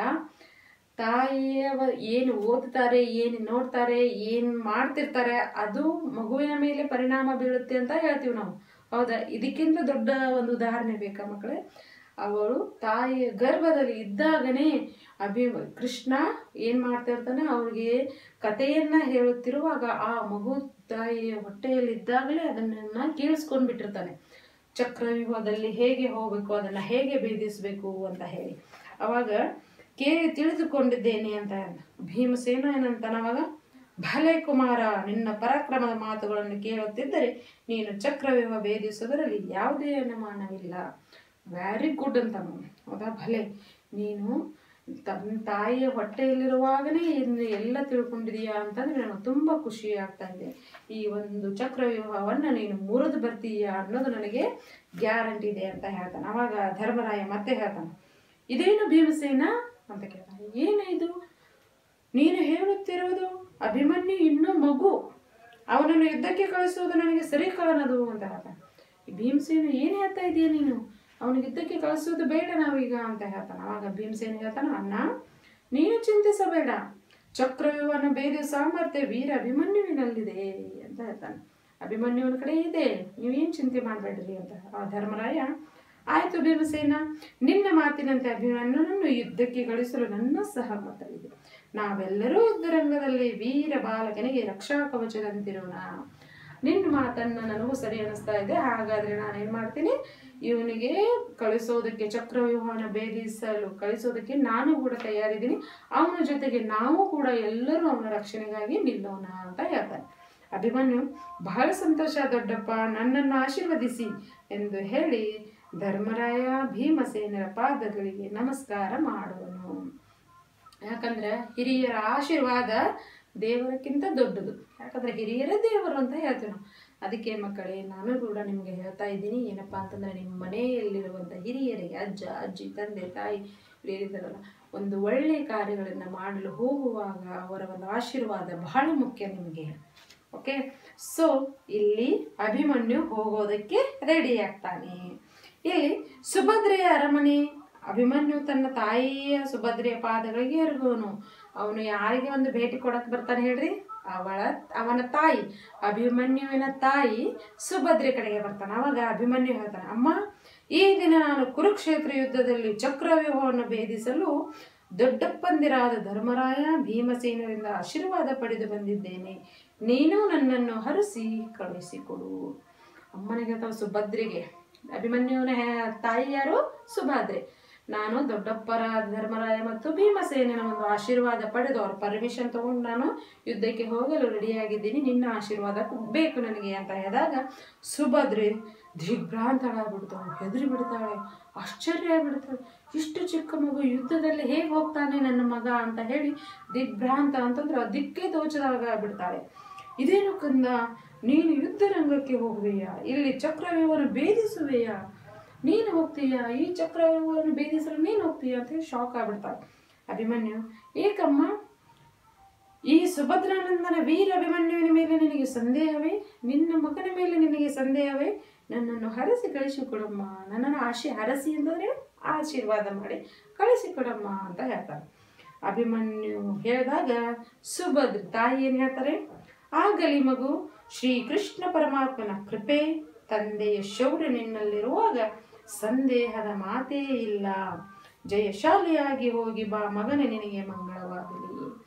ತಾಯಿಯವ ಏನು ಓದ್ತಾರೆ ಏನು ನೋಡ್ತಾರೆ ಏನು ಮಾಡ್ತಿರ್ತಾರೆ ಅದು ಮಗುವಿನ ಮೇಲೆ ಪರಿಣಾಮ ಬೀಳುತ್ತೆ ಅಂತ ಹೇಳ್ತೀವಿ ನಾವು ಹೌದಾ ಇದಕ್ಕಿಂತ ದೊಡ್ಡ ಒಂದು ಉದಾಹರಣೆ ಬೇಕಾ ಮಕ್ಕಳೇ ಅವಳು ತಾಯಿಯ ಗರ್ಭದಲ್ಲಿ ಇದ್ದಾಗನೇ ಅಭಿ ಕೃಷ್ಣ ಏನ್ ಮಾಡ್ತಾ ಇರ್ತಾನೆ ಅವ್ರಿಗೆ ಕಥೆಯನ್ನ ಹೇಳುತ್ತಿರುವಾಗ ಆ ಮಗು ತಾಯಿಯ ಹೊಟ್ಟೆಯಲ್ಲಿ ಇದ್ದಾಗಲೇ ಅದನ್ನ ಕೇಳಿಸ್ಕೊಂಡ್ ಬಿಟ್ಟಿರ್ತಾನೆ ಚಕ್ರವ್ಯೂಹದಲ್ಲಿ ಹೇಗೆ ಹೋಗ್ಬೇಕು ಅದನ್ನ ಹೇಗೆ ಭೇದಿಸ್ಬೇಕು ಅಂತ ಹೇಳಿ ಅವಾಗ ಕೇಳಿ ತಿಳಿದುಕೊಂಡಿದ್ದೇನೆ ಅಂತ ಹೇಳ್ದ. ಭೀಮಸೇನ ಏನಂತಾನ ಅವಾಗ ಭಲೆ ಕುಮಾರ ನಿನ್ನ ಪರಾಕ್ರಮದ ಮಾತುಗಳನ್ನು ಕೇಳುತ್ತಿದ್ದರೆ ನೀನು ಚಕ್ರವ್ಯೂಹ ಭೇದಿಸುವುದರಲ್ಲಿ ಯಾವುದೇ ಅನುಮಾನವಿಲ್ಲ ವೆರಿ ಗುಡ್ ಅಂತ ಹೌದಾ ಭಲೆ ನೀನು ತನ್ನ ತಾಯಿಯ ಹೊಟ್ಟೆಯಲ್ಲಿರುವಾಗಲೇ ಇನ್ನು ಎಲ್ಲ ತಿಳ್ಕೊಂಡಿದೀಯಾ ಅಂತಂದ್ರೆ ನನಗೆ ತುಂಬ ಖುಷಿ ಆಗ್ತಾ ಇದೆ ಈ ಒಂದು ಚಕ್ರವ್ಯೂಹವನ್ನು ನೀನು ಮುರಿದು ಬರ್ತೀಯಾ ಅನ್ನೋದು ನನಗೆ ಗ್ಯಾರಂಟಿ ಇದೆ ಅಂತ ಹೇಳ್ತಾನೆ ಅವಾಗ ಧರ್ಮರಾಯ ಮತ್ತೆ ಹೇಳ್ತಾನೆ ಇದೇನು ಭೀಮಸೇನ ಅಂತ ಕೇಳ್ತಾನೆ ಏನು ಇದು ನೀನು ಹೇಳುತ್ತಿರುವುದು ಅಭಿಮನ್ಯು ಇನ್ನೂ ಮಗು ಅವನನ್ನು ಯುದ್ಧಕ್ಕೆ ಕಳಿಸುವುದು ನನಗೆ ಸರಿ ಕಾಣದು ಅಂತ ಹೇಳ್ತಾನೆ ಈ ಭೀಮಸೇನ ಏನು ಹೇಳ್ತಾ ಇದೀಯ ನೀನು ಅವನಿಗೆ ಯುದ್ಧಕ್ಕೆ ಕಳಿಸೋದು ಬೇಡ ನಾವೀಗ ಅಂತ ಹೇಳ್ತಾನೆ ಆವಾಗ ಭೀಮಸೇನ ಹೇಳ್ತಾನೆ ಅಣ್ಣ ನೀನು ಚಿಂತಿಸಬೇಡ ಚಕ್ರವ್ಯೂಹವನ್ನು ಬೇರೆ ಸಾಮರ್ಥ್ಯ ವೀರ ಅಭಿಮನ್ಯುವಿನಲ್ಲಿದೆ ಅಂತ ಹೇಳ್ತಾನೆ ಅಭಿಮನ್ಯುವಿನ ಕಡೆ ಇದೆ ನೀವೇನು ಚಿಂತೆ ಮಾಡಬೇಡ್ರಿ ಅಂತ ಆ ಧರ್ಮರಾಯ ಆಯ್ತು ಭೀಮಸೇನ ನಿನ್ನ ಮಾತಿನಂತೆ ಅಭಿಮನ್ಯುನನ್ನು ಯುದ್ಧಕ್ಕೆ ಕಳಿಸಲು ನನ್ನ ಸಹಮತವಿದೆ ನಾವೆಲ್ಲರೂ ಯುದ್ಧರಂಗದಲ್ಲಿ ವೀರ ಬಾಲಕನಿಗೆ ರಕ್ಷಾ ಕವಚದಂತಿರೋಣ ನಿನ್ನ ಮಾತನ್ನ ನನಗೂ ಸರಿ ಅನಿಸ್ತಾ ಇದೆ ಹಾಗಾದ್ರೆ ನಾನೇನ್ ಮಾಡ್ತೀನಿ ಇವನಿಗೆ ಕಳಿಸೋದಕ್ಕೆ ಚಕ್ರವ್ಯೂಹನ ಭೇದಿಸಲು ಕಳಿಸೋದಕ್ಕೆ ನಾನು ಕೂಡ ತಯಾರಿದ್ದೀನಿ ಅವನ ಜೊತೆಗೆ ನಾವು ಕೂಡ ಎಲ್ಲರೂ ಅವನ ರಕ್ಷಣೆಗಾಗಿ ನಿಲ್ಲೋಣ ಅಂತ ಹೇಳ್ತಾನೆ ಅಭಿಮನ್ಯು ಬಹಳ ಸಂತೋಷ ದೊಡ್ಡಪ್ಪ ನನ್ನನ್ನು ಆಶೀರ್ವದಿಸಿ ಎಂದು ಹೇಳಿ ಧರ್ಮರಾಯ ಭೀಮಸೇನರ ಪಾದಗಳಿಗೆ ನಮಸ್ಕಾರ ಮಾಡುವನು ಯಾಕಂದ್ರೆ ಹಿರಿಯರ ಆಶೀರ್ವಾದ ದೇವರಕ್ಕಿಂತ ದೊಡ್ಡದು ಯಾಕಂದ್ರೆ ಹಿರಿಯರೇ ದೇವರು ಅಂತ ಹೇಳ್ತೀವಿ ನಾವು ಅದಕ್ಕೆ ಮಕ್ಕಳೇ ನಾನು ಕೂಡ ನಿಮಗೆ ಹೇಳ್ತಾ ಇದ್ದೀನಿ ಏನಪ್ಪಾ ಅಂತಂದ್ರೆ ನಿಮ್ಮ ಮನೆಯಲ್ಲಿರುವಂಥ ಹಿರಿಯರಿಗೆ ಅಜ್ಜ ಅಜ್ಜಿ ತಂದೆ ತಾಯಿ ಏನಿದ್ದಾರಲ್ಲ ಒಂದು ಒಳ್ಳೆಯ ಕಾರ್ಯಗಳನ್ನು ಮಾಡಲು ಹೋಗುವಾಗ ಅವರ ಒಂದು ಆಶೀರ್ವಾದ ಬಹಳ ಮುಖ್ಯ ನಿಮಗೆ ಓಕೆ ಸೊ ಇಲ್ಲಿ ಅಭಿಮನ್ಯು ಹೋಗೋದಕ್ಕೆ ರೆಡಿ ಆಗ್ತಾನೆ ಇಲ್ಲಿ ಸುಭದ್ರೆಯ ಅರಮನೆ ಅಭಿಮನ್ಯು ತನ್ನ ತಾಯಿಯ ಸುಭದ್ರೆಯ ಪಾದಗಳಿಗೆ ಎರಗುವನು ಅವನು ಯಾರಿಗೆ ಒಂದು ಭೇಟಿ ಕೊಡಕ್ಕೆ ಬರ್ತಾನೆ ಹೇಳ್ರಿ ಅವಳ ಅವನ ತಾಯಿ ಅಭಿಮನ್ಯುವಿನ ತಾಯಿ ಸುಭದ್ರೆ ಕಡೆಗೆ ಬರ್ತಾನೆ ಅವಾಗ ಅಭಿಮನ್ಯು ಹೇಳ್ತಾನೆ ಅಮ್ಮ ಈ ದಿನ ನಾನು ಕುರುಕ್ಷೇತ್ರ ಯುದ್ಧದಲ್ಲಿ ಚಕ್ರವ್ಯೂಹವನ್ನು ಭೇದಿಸಲು ದೊಡ್ಡಪ್ಪಂದಿರಾದ ಧರ್ಮರಾಯ ಭೀಮಸೇನರಿಂದ ಆಶೀರ್ವಾದ ಪಡೆದು ಬಂದಿದ್ದೇನೆ ನೀನು ನನ್ನನ್ನು ಹರಿಸಿ ಕಳುಹಿಸಿಕೊಡು ಅಮ್ಮನಿಗೆ ಅಥವಾ ಸುಭದ್ರೆಗೆ ಅಭಿಮನ್ಯುವಿನ ಹೆ- ತಾಯಿ ಯಾರು ಸುಭದ್ರೆ ನಾನು ದೊಡ್ಡಪ್ಪರ ಧರ್ಮರಾಯ ಮತ್ತು ಭೀಮಸೇನನ ಒಂದು ಆಶೀರ್ವಾದ ಪಡೆದು ಅವ್ರ ಪರ್ಮಿಷನ್ ತಗೊಂಡು ನಾನು ಯುದ್ಧಕ್ಕೆ ಹೋಗಲು ರೆಡಿಯಾಗಿದ್ದೀನಿ ನಿನ್ನ ಆಶೀರ್ವಾದ ಬೇಕು ನನಗೆ ಅಂತ ಹೇಳಿದಾಗ ಸುಭದ್ರೆ ದಿಗ್ಭ್ರಾಂತಳಾಗ್ಬಿಡ್ತಾಳೆ ಹೆದರಿ ಬಿಡ್ತಾಳೆ ಆಶ್ಚರ್ಯ ಆಗ್ಬಿಡ್ತಾಳೆ ಇಷ್ಟು ಚಿಕ್ಕ ಮಗು ಯುದ್ಧದಲ್ಲಿ ಹೇಗೆ ಹೋಗ್ತಾನೆ ನನ್ನ ಮಗ ಅಂತ ಹೇಳಿ ದಿಗ್ಭ್ರಾಂತ ಅಂತಂದ್ರೆ ದಿಕ್ಕೇ ತೋಚದಾಗ ಬಿಡ್ತಾಳೆ ಇದೇನು ಕಂದ ನೀನು ಯುದ್ಧ ರಂಗಕ್ಕೆ ಹೋಗುವೆಯಾ ಇಲ್ಲಿ ಚಕ್ರವ್ಯೂಹವನ್ನು ಭೇದಿಸುವೆಯಾ ನೀನು ಹೋಗ್ತೀಯಾ ಈ ಚಕ್ರವ್ಯೂಹವನ್ನು ಭೇದಿಸಲು ನೀನು ಹೋಗ್ತೀಯಾ ಅಂತ ಹೇಳಿ ಶಾಕ್ ಆಗ್ಬಿಡ್ತಾಳೆ ಅಭಿಮನ್ಯು ಏಕಮ್ಮ ಈ ಸುಭದ್ರಾನಂದನ ವೀರ ಅಭಿಮನ್ಯುವಿನ ಮೇಲೆ ನಿನಗೆ ಸಂದೇಹವೇ ನಿನ್ನ ಮಗನ ಮೇಲೆ ನಿನಗೆ ಸಂದೇಹವೇ ನನ್ನನ್ನು ಹರಸಿ ಕಳಿಸಿಕೊಡಮ್ಮ ನನ್ನನ್ನು ಆಶೆ ಹರಸಿ ಅಂತಂದ್ರೆ ಆಶೀರ್ವಾದ ಮಾಡಿ ಕಳಿಸಿಕೊಡಮ್ಮ ಅಂತ ಹೇಳ್ತಾರೆ ಅಭಿಮನ್ಯು ಹೇಳಿದಾಗ ಸುಭದ್ರ ತಾಯಿ ಏನು ಹೇಳ್ತಾರೆ ಆಗಲಿ ಮಗು ಶ್ರೀ ಕೃಷ್ಣ ಪರಮಾತ್ಮನ ಕೃಪೆ ತಂದೆಯ ಶೌರ್ಯ ನಿನ್ನಲ್ಲಿರುವಾಗ ಸಂದೇಹದ ಮಾತೇ ಇಲ್ಲ ಜಯಶಾಲಿಯಾಗಿ ಹೋಗಿ ಬಾ ಮಗನೇ ನಿನಗೆ ಮಂಗಳವಾಗಲಿ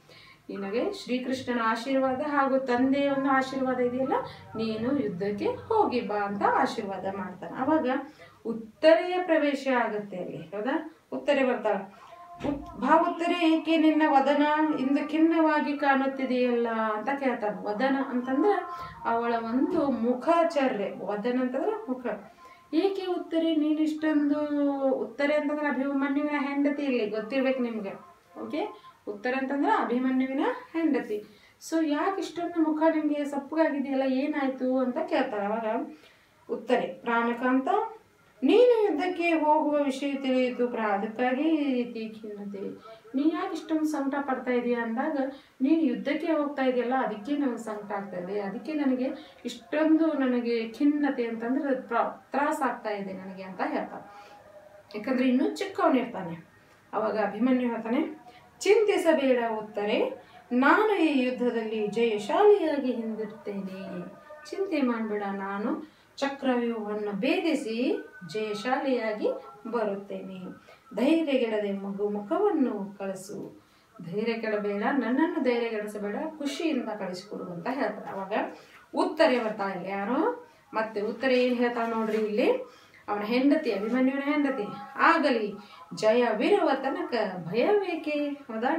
ನಿನಗೆ ಶ್ರೀಕೃಷ್ಣನ ಆಶೀರ್ವಾದ ಹಾಗೂ ತಂದೆಯ ಒಂದು ಆಶೀರ್ವಾದ ಇದೆಯಲ್ಲ ನೀನು ಯುದ್ಧಕ್ಕೆ ಹೋಗಿ ಬಾ ಅಂತ ಆಶೀರ್ವಾದ ಮಾಡ್ತಾನೆ ಅವಾಗ ಉತ್ತರೆಯ ಪ್ರವೇಶ ಆಗುತ್ತೆ ಅಲ್ಲಿ ಹೌದಾ ಉತ್ತರೆ ಬರ್ತಾಳ ಉತ್- ಭಾ ಉತ್ತರೆ ಏಕೆ ನಿನ್ನ ವದನ ಇಂದು ಖಿನ್ನವಾಗಿ ಕಾಣುತ್ತಿದೆಯಲ್ಲ ಅಂತ ಕೇಳ್ತಾನೆ ವದನ ಅಂತಂದ್ರೆ ಅವಳ ಒಂದು ಮುಖಾಚರ್ಯ ವದನ ಅಂತಂದ್ರೆ ಮುಖ ಏಕೆ ಉತ್ತರೆ ನೀನು ಇಷ್ಟೊಂದು ಉತ್ತರೆ ಅಂತಂದ್ರೆ ಅಭಿಮನ್ಯುವಿನ ಹೆಂಡತಿ ಇಲ್ಲಿ ಗೊತ್ತಿರ್ಬೇಕು ನಿಮ್ಗೆ ಓಕೆ ಉತ್ತರ ಅಂತಂದ್ರೆ ಅಭಿಮನ್ಯುವಿನ ಹೆಂಡತಿ ಸೊ ಯಾಕೆ ಇಷ್ಟೊಂದು ಮುಖ ನಿಮಗೆ ಸಪ್ಪಗಾಗಿದೆಯಲ್ಲ ಏನಾಯ್ತು ಅಂತ ಕೇಳ್ತಾಳೆ ಅವಾಗ ಉತ್ತರೆ ಪ್ರಾಣಕಾಂತ ನೀನು ಯುದ್ಧಕ್ಕೆ ಹೋಗುವ ವಿಷಯ ತಿಳಿಯಿತು ಪ್ರಾ ಅದಕ್ಕಾಗಿ ಈ ರೀತಿ ಖಿನ್ನತೆ ನೀನು ಯಾಕೆ ಇಷ್ಟೊಂದು ಸಂಕಟ ಪಡ್ತಾ ಇದೀಯ ಅಂದಾಗ ನೀನು ಯುದ್ಧಕ್ಕೆ ಹೋಗ್ತಾ ಇದೆಯಲ್ಲ ಅದಕ್ಕೆ ನನಗೆ ಸಂಕಟ ಆಗ್ತಾ ಇದೆ ಅದಕ್ಕೆ ನನಗೆ ಇಷ್ಟೊಂದು ನನಗೆ ಖಿನ್ನತೆ ಅಂತಂದ್ರೆ ತ್ರಾಸ ಆಗ್ತಾ ಇದೆ ನನಗೆ ಅಂತ ಹೇಳ್ತಾನೆ ಯಾಕಂದ್ರೆ ಇನ್ನೂ ಚಿಕ್ಕವನಿರ್ತಾನೆ ಅವಾಗ ಅಭಿಮನ್ಯು ಹೇಳ್ತಾನೆ ಚಿಂತಿಸಬೇಡ ಉತ್ತರೆ ನಾನು ಈ ಯುದ್ಧದಲ್ಲಿ ಜಯಶಾಲಿಯಾಗಿ ಹಿಂದಿರ್ತೇನೆ ಚಿಂತೆ ಮಾಡಬೇಡ ನಾನು ಚಕ್ರವ್ಯೂಹವನ್ನು ಭೇದಿಸಿ ಜಯಶಾಲಿಯಾಗಿ ಬರುತ್ತೇನೆ ಧೈರ್ಯಗೆಡದೆ ಮಗು ಮುಖವನ್ನು ಕಳಿಸು ಧೈರ್ಯ ಕೆಡಬೇಡ ನನ್ನನ್ನು ಧೈರ್ಯಗೆಡಿಸಬೇಡ ಖುಷಿಯಿಂದ ಕಳಿಸಿಕೊಡು ಅಂತ ಹೇಳ್ತಾರೆ ಅವಾಗ ಉತ್ತರೆ ಬರ್ತಾ ಇಲ್ಲ ಯಾರು ಮತ್ತೆ ಉತ್ತರ ಏನು ಹೇಳ್ತಾ ನೋಡ್ರಿ ಇಲ್ಲಿ ಅವನ ಹೆಂಡತಿ ಅಭಿಮನ್ಯುವಿನ ಹೆಂಡತಿ ಆಗಲಿ ಜಯವಿರುವ ತನಕ ಭಯವೇಕೆ ಹೌದಾ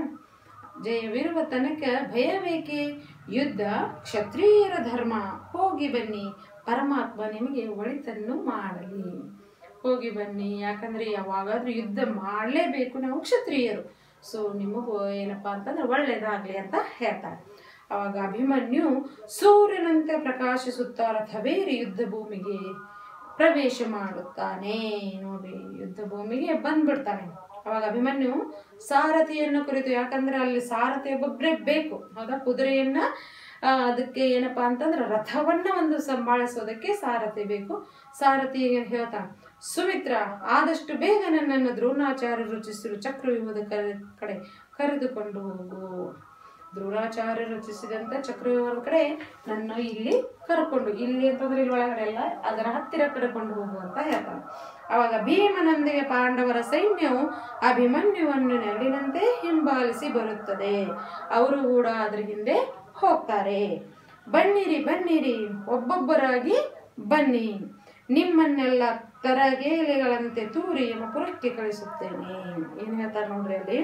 ಜಯವಿರುವ ತನಕ ಭಯವೇಕೆ ಯುದ್ಧ ಕ್ಷತ್ರಿಯರ ಧರ್ಮ ಹೋಗಿ ಬನ್ನಿ ಪರಮಾತ್ಮ ನಿಮಗೆ ಒಳಿತನ್ನು ಮಾಡಲಿ ಹೋಗಿ ಬನ್ನಿ ಯಾಕಂದ್ರೆ ಯಾವಾಗಾದ್ರೂ ಯುದ್ಧ ಮಾಡಲೇಬೇಕು ನಾವು ಕ್ಷತ್ರಿಯರು ಸೊ ನಿಮಗೂ ಏನಪ್ಪಾ ಅಂತಂದ್ರೆ ಒಳ್ಳೇದಾಗ್ಲಿ ಅಂತ ಹೇಳ್ತಾರೆ ಅವಾಗ ಅಭಿಮನ್ಯು ಸೂರ್ಯನಂತೆ ಪ್ರಕಾಶಿಸುತ್ತಾ ರಥವೇರಿ ಯುದ್ಧ ಭೂಮಿಗೆ ಪ್ರವೇಶ ಮಾಡುತ್ತಾನೆ ನೋಡಿ ಯುದ್ಧ ಭೂಮಿಗೆ ಬಂದ್ಬಿಡ್ತಾನೆ ಅವಾಗ ಅಭಿಮನ್ಯು ಸಾರಥಿಯನ್ನು ಕುರಿತು ಯಾಕಂದ್ರೆ ಅಲ್ಲಿ ಸಾರಥಿ ಒಬ್ಬೊಬ್ರೇ ಬೇಕು ಹೌದಾ ಕುದುರೆಯನ್ನ ಆ, ಅದಕ್ಕೆ ಏನಪ್ಪಾ ಅಂತಂದ್ರೆ ರಥವನ್ನ ಒಂದು ಸಂಭಾಳಿಸೋದಕ್ಕೆ ಸಾರಥಿ ಬೇಕು ಸಾರಥಿ ಹೇಳ್ತಾನೆ ಸುಮಿತ್ರ ಆದಷ್ಟು ಬೇಗ ನನ್ನನ್ನು ದ್ರೋಣಾಚಾರ್ಯ ರಚಿಸಿರು ಚಕ್ರವ್ಯೂಹದ ಕರೆ- ಕಡೆ ಕರೆದುಕೊಂಡು ಹೋಗು ದ್ರೋಣಾಚಾರ್ಯ ರಚಿಸಿದಂತ ಚಕ್ರವ್ಯೂಹದ ಕಡೆ ನನ್ನ ಇಲ್ಲಿ ಕರ್ಕೊಂಡು ಇಲ್ಲಿ ಅಂತಂದ್ರೆ ಇಲ್ಲಿ ಒಳಗಡೆ ಎಲ್ಲ ಅದರ ಹತ್ತಿರ ಕರ್ಕೊಂಡು ಹೋಗು ಅಂತ ಹೇಳ್ತಾನೆ ಅವಾಗ ಭೀಮನೊಂದಿಗೆ ಪಾಂಡವರ ಸೈನ್ಯವು ಅಭಿಮನ್ಯುವನ್ನು ನೆರಳಿನಂತೆ ಹಿಂಬಾಲಿಸಿ ಬರುತ್ತದೆ ಅವರು ಕೂಡ ಅದ್ರ ಹಿಂದೆ ಹೋಗ್ತಾರೆ ಬನ್ನಿರಿ ಬನ್ನಿರಿ ಒಬ್ಬೊಬ್ಬರಾಗಿ ಬನ್ನಿ ನಿಮ್ಮನ್ನೆಲ್ಲ ತರಗೇಲೆಗಳಂತೆ ತೂರಿ ಮಪುರಕ್ಕೆ ಕಳಿಸುತ್ತೇನೆ ಏನ್ ಹೇಳ್ತಾರೆ ನೋಡ್ರಿ ಅಲ್ಲಿ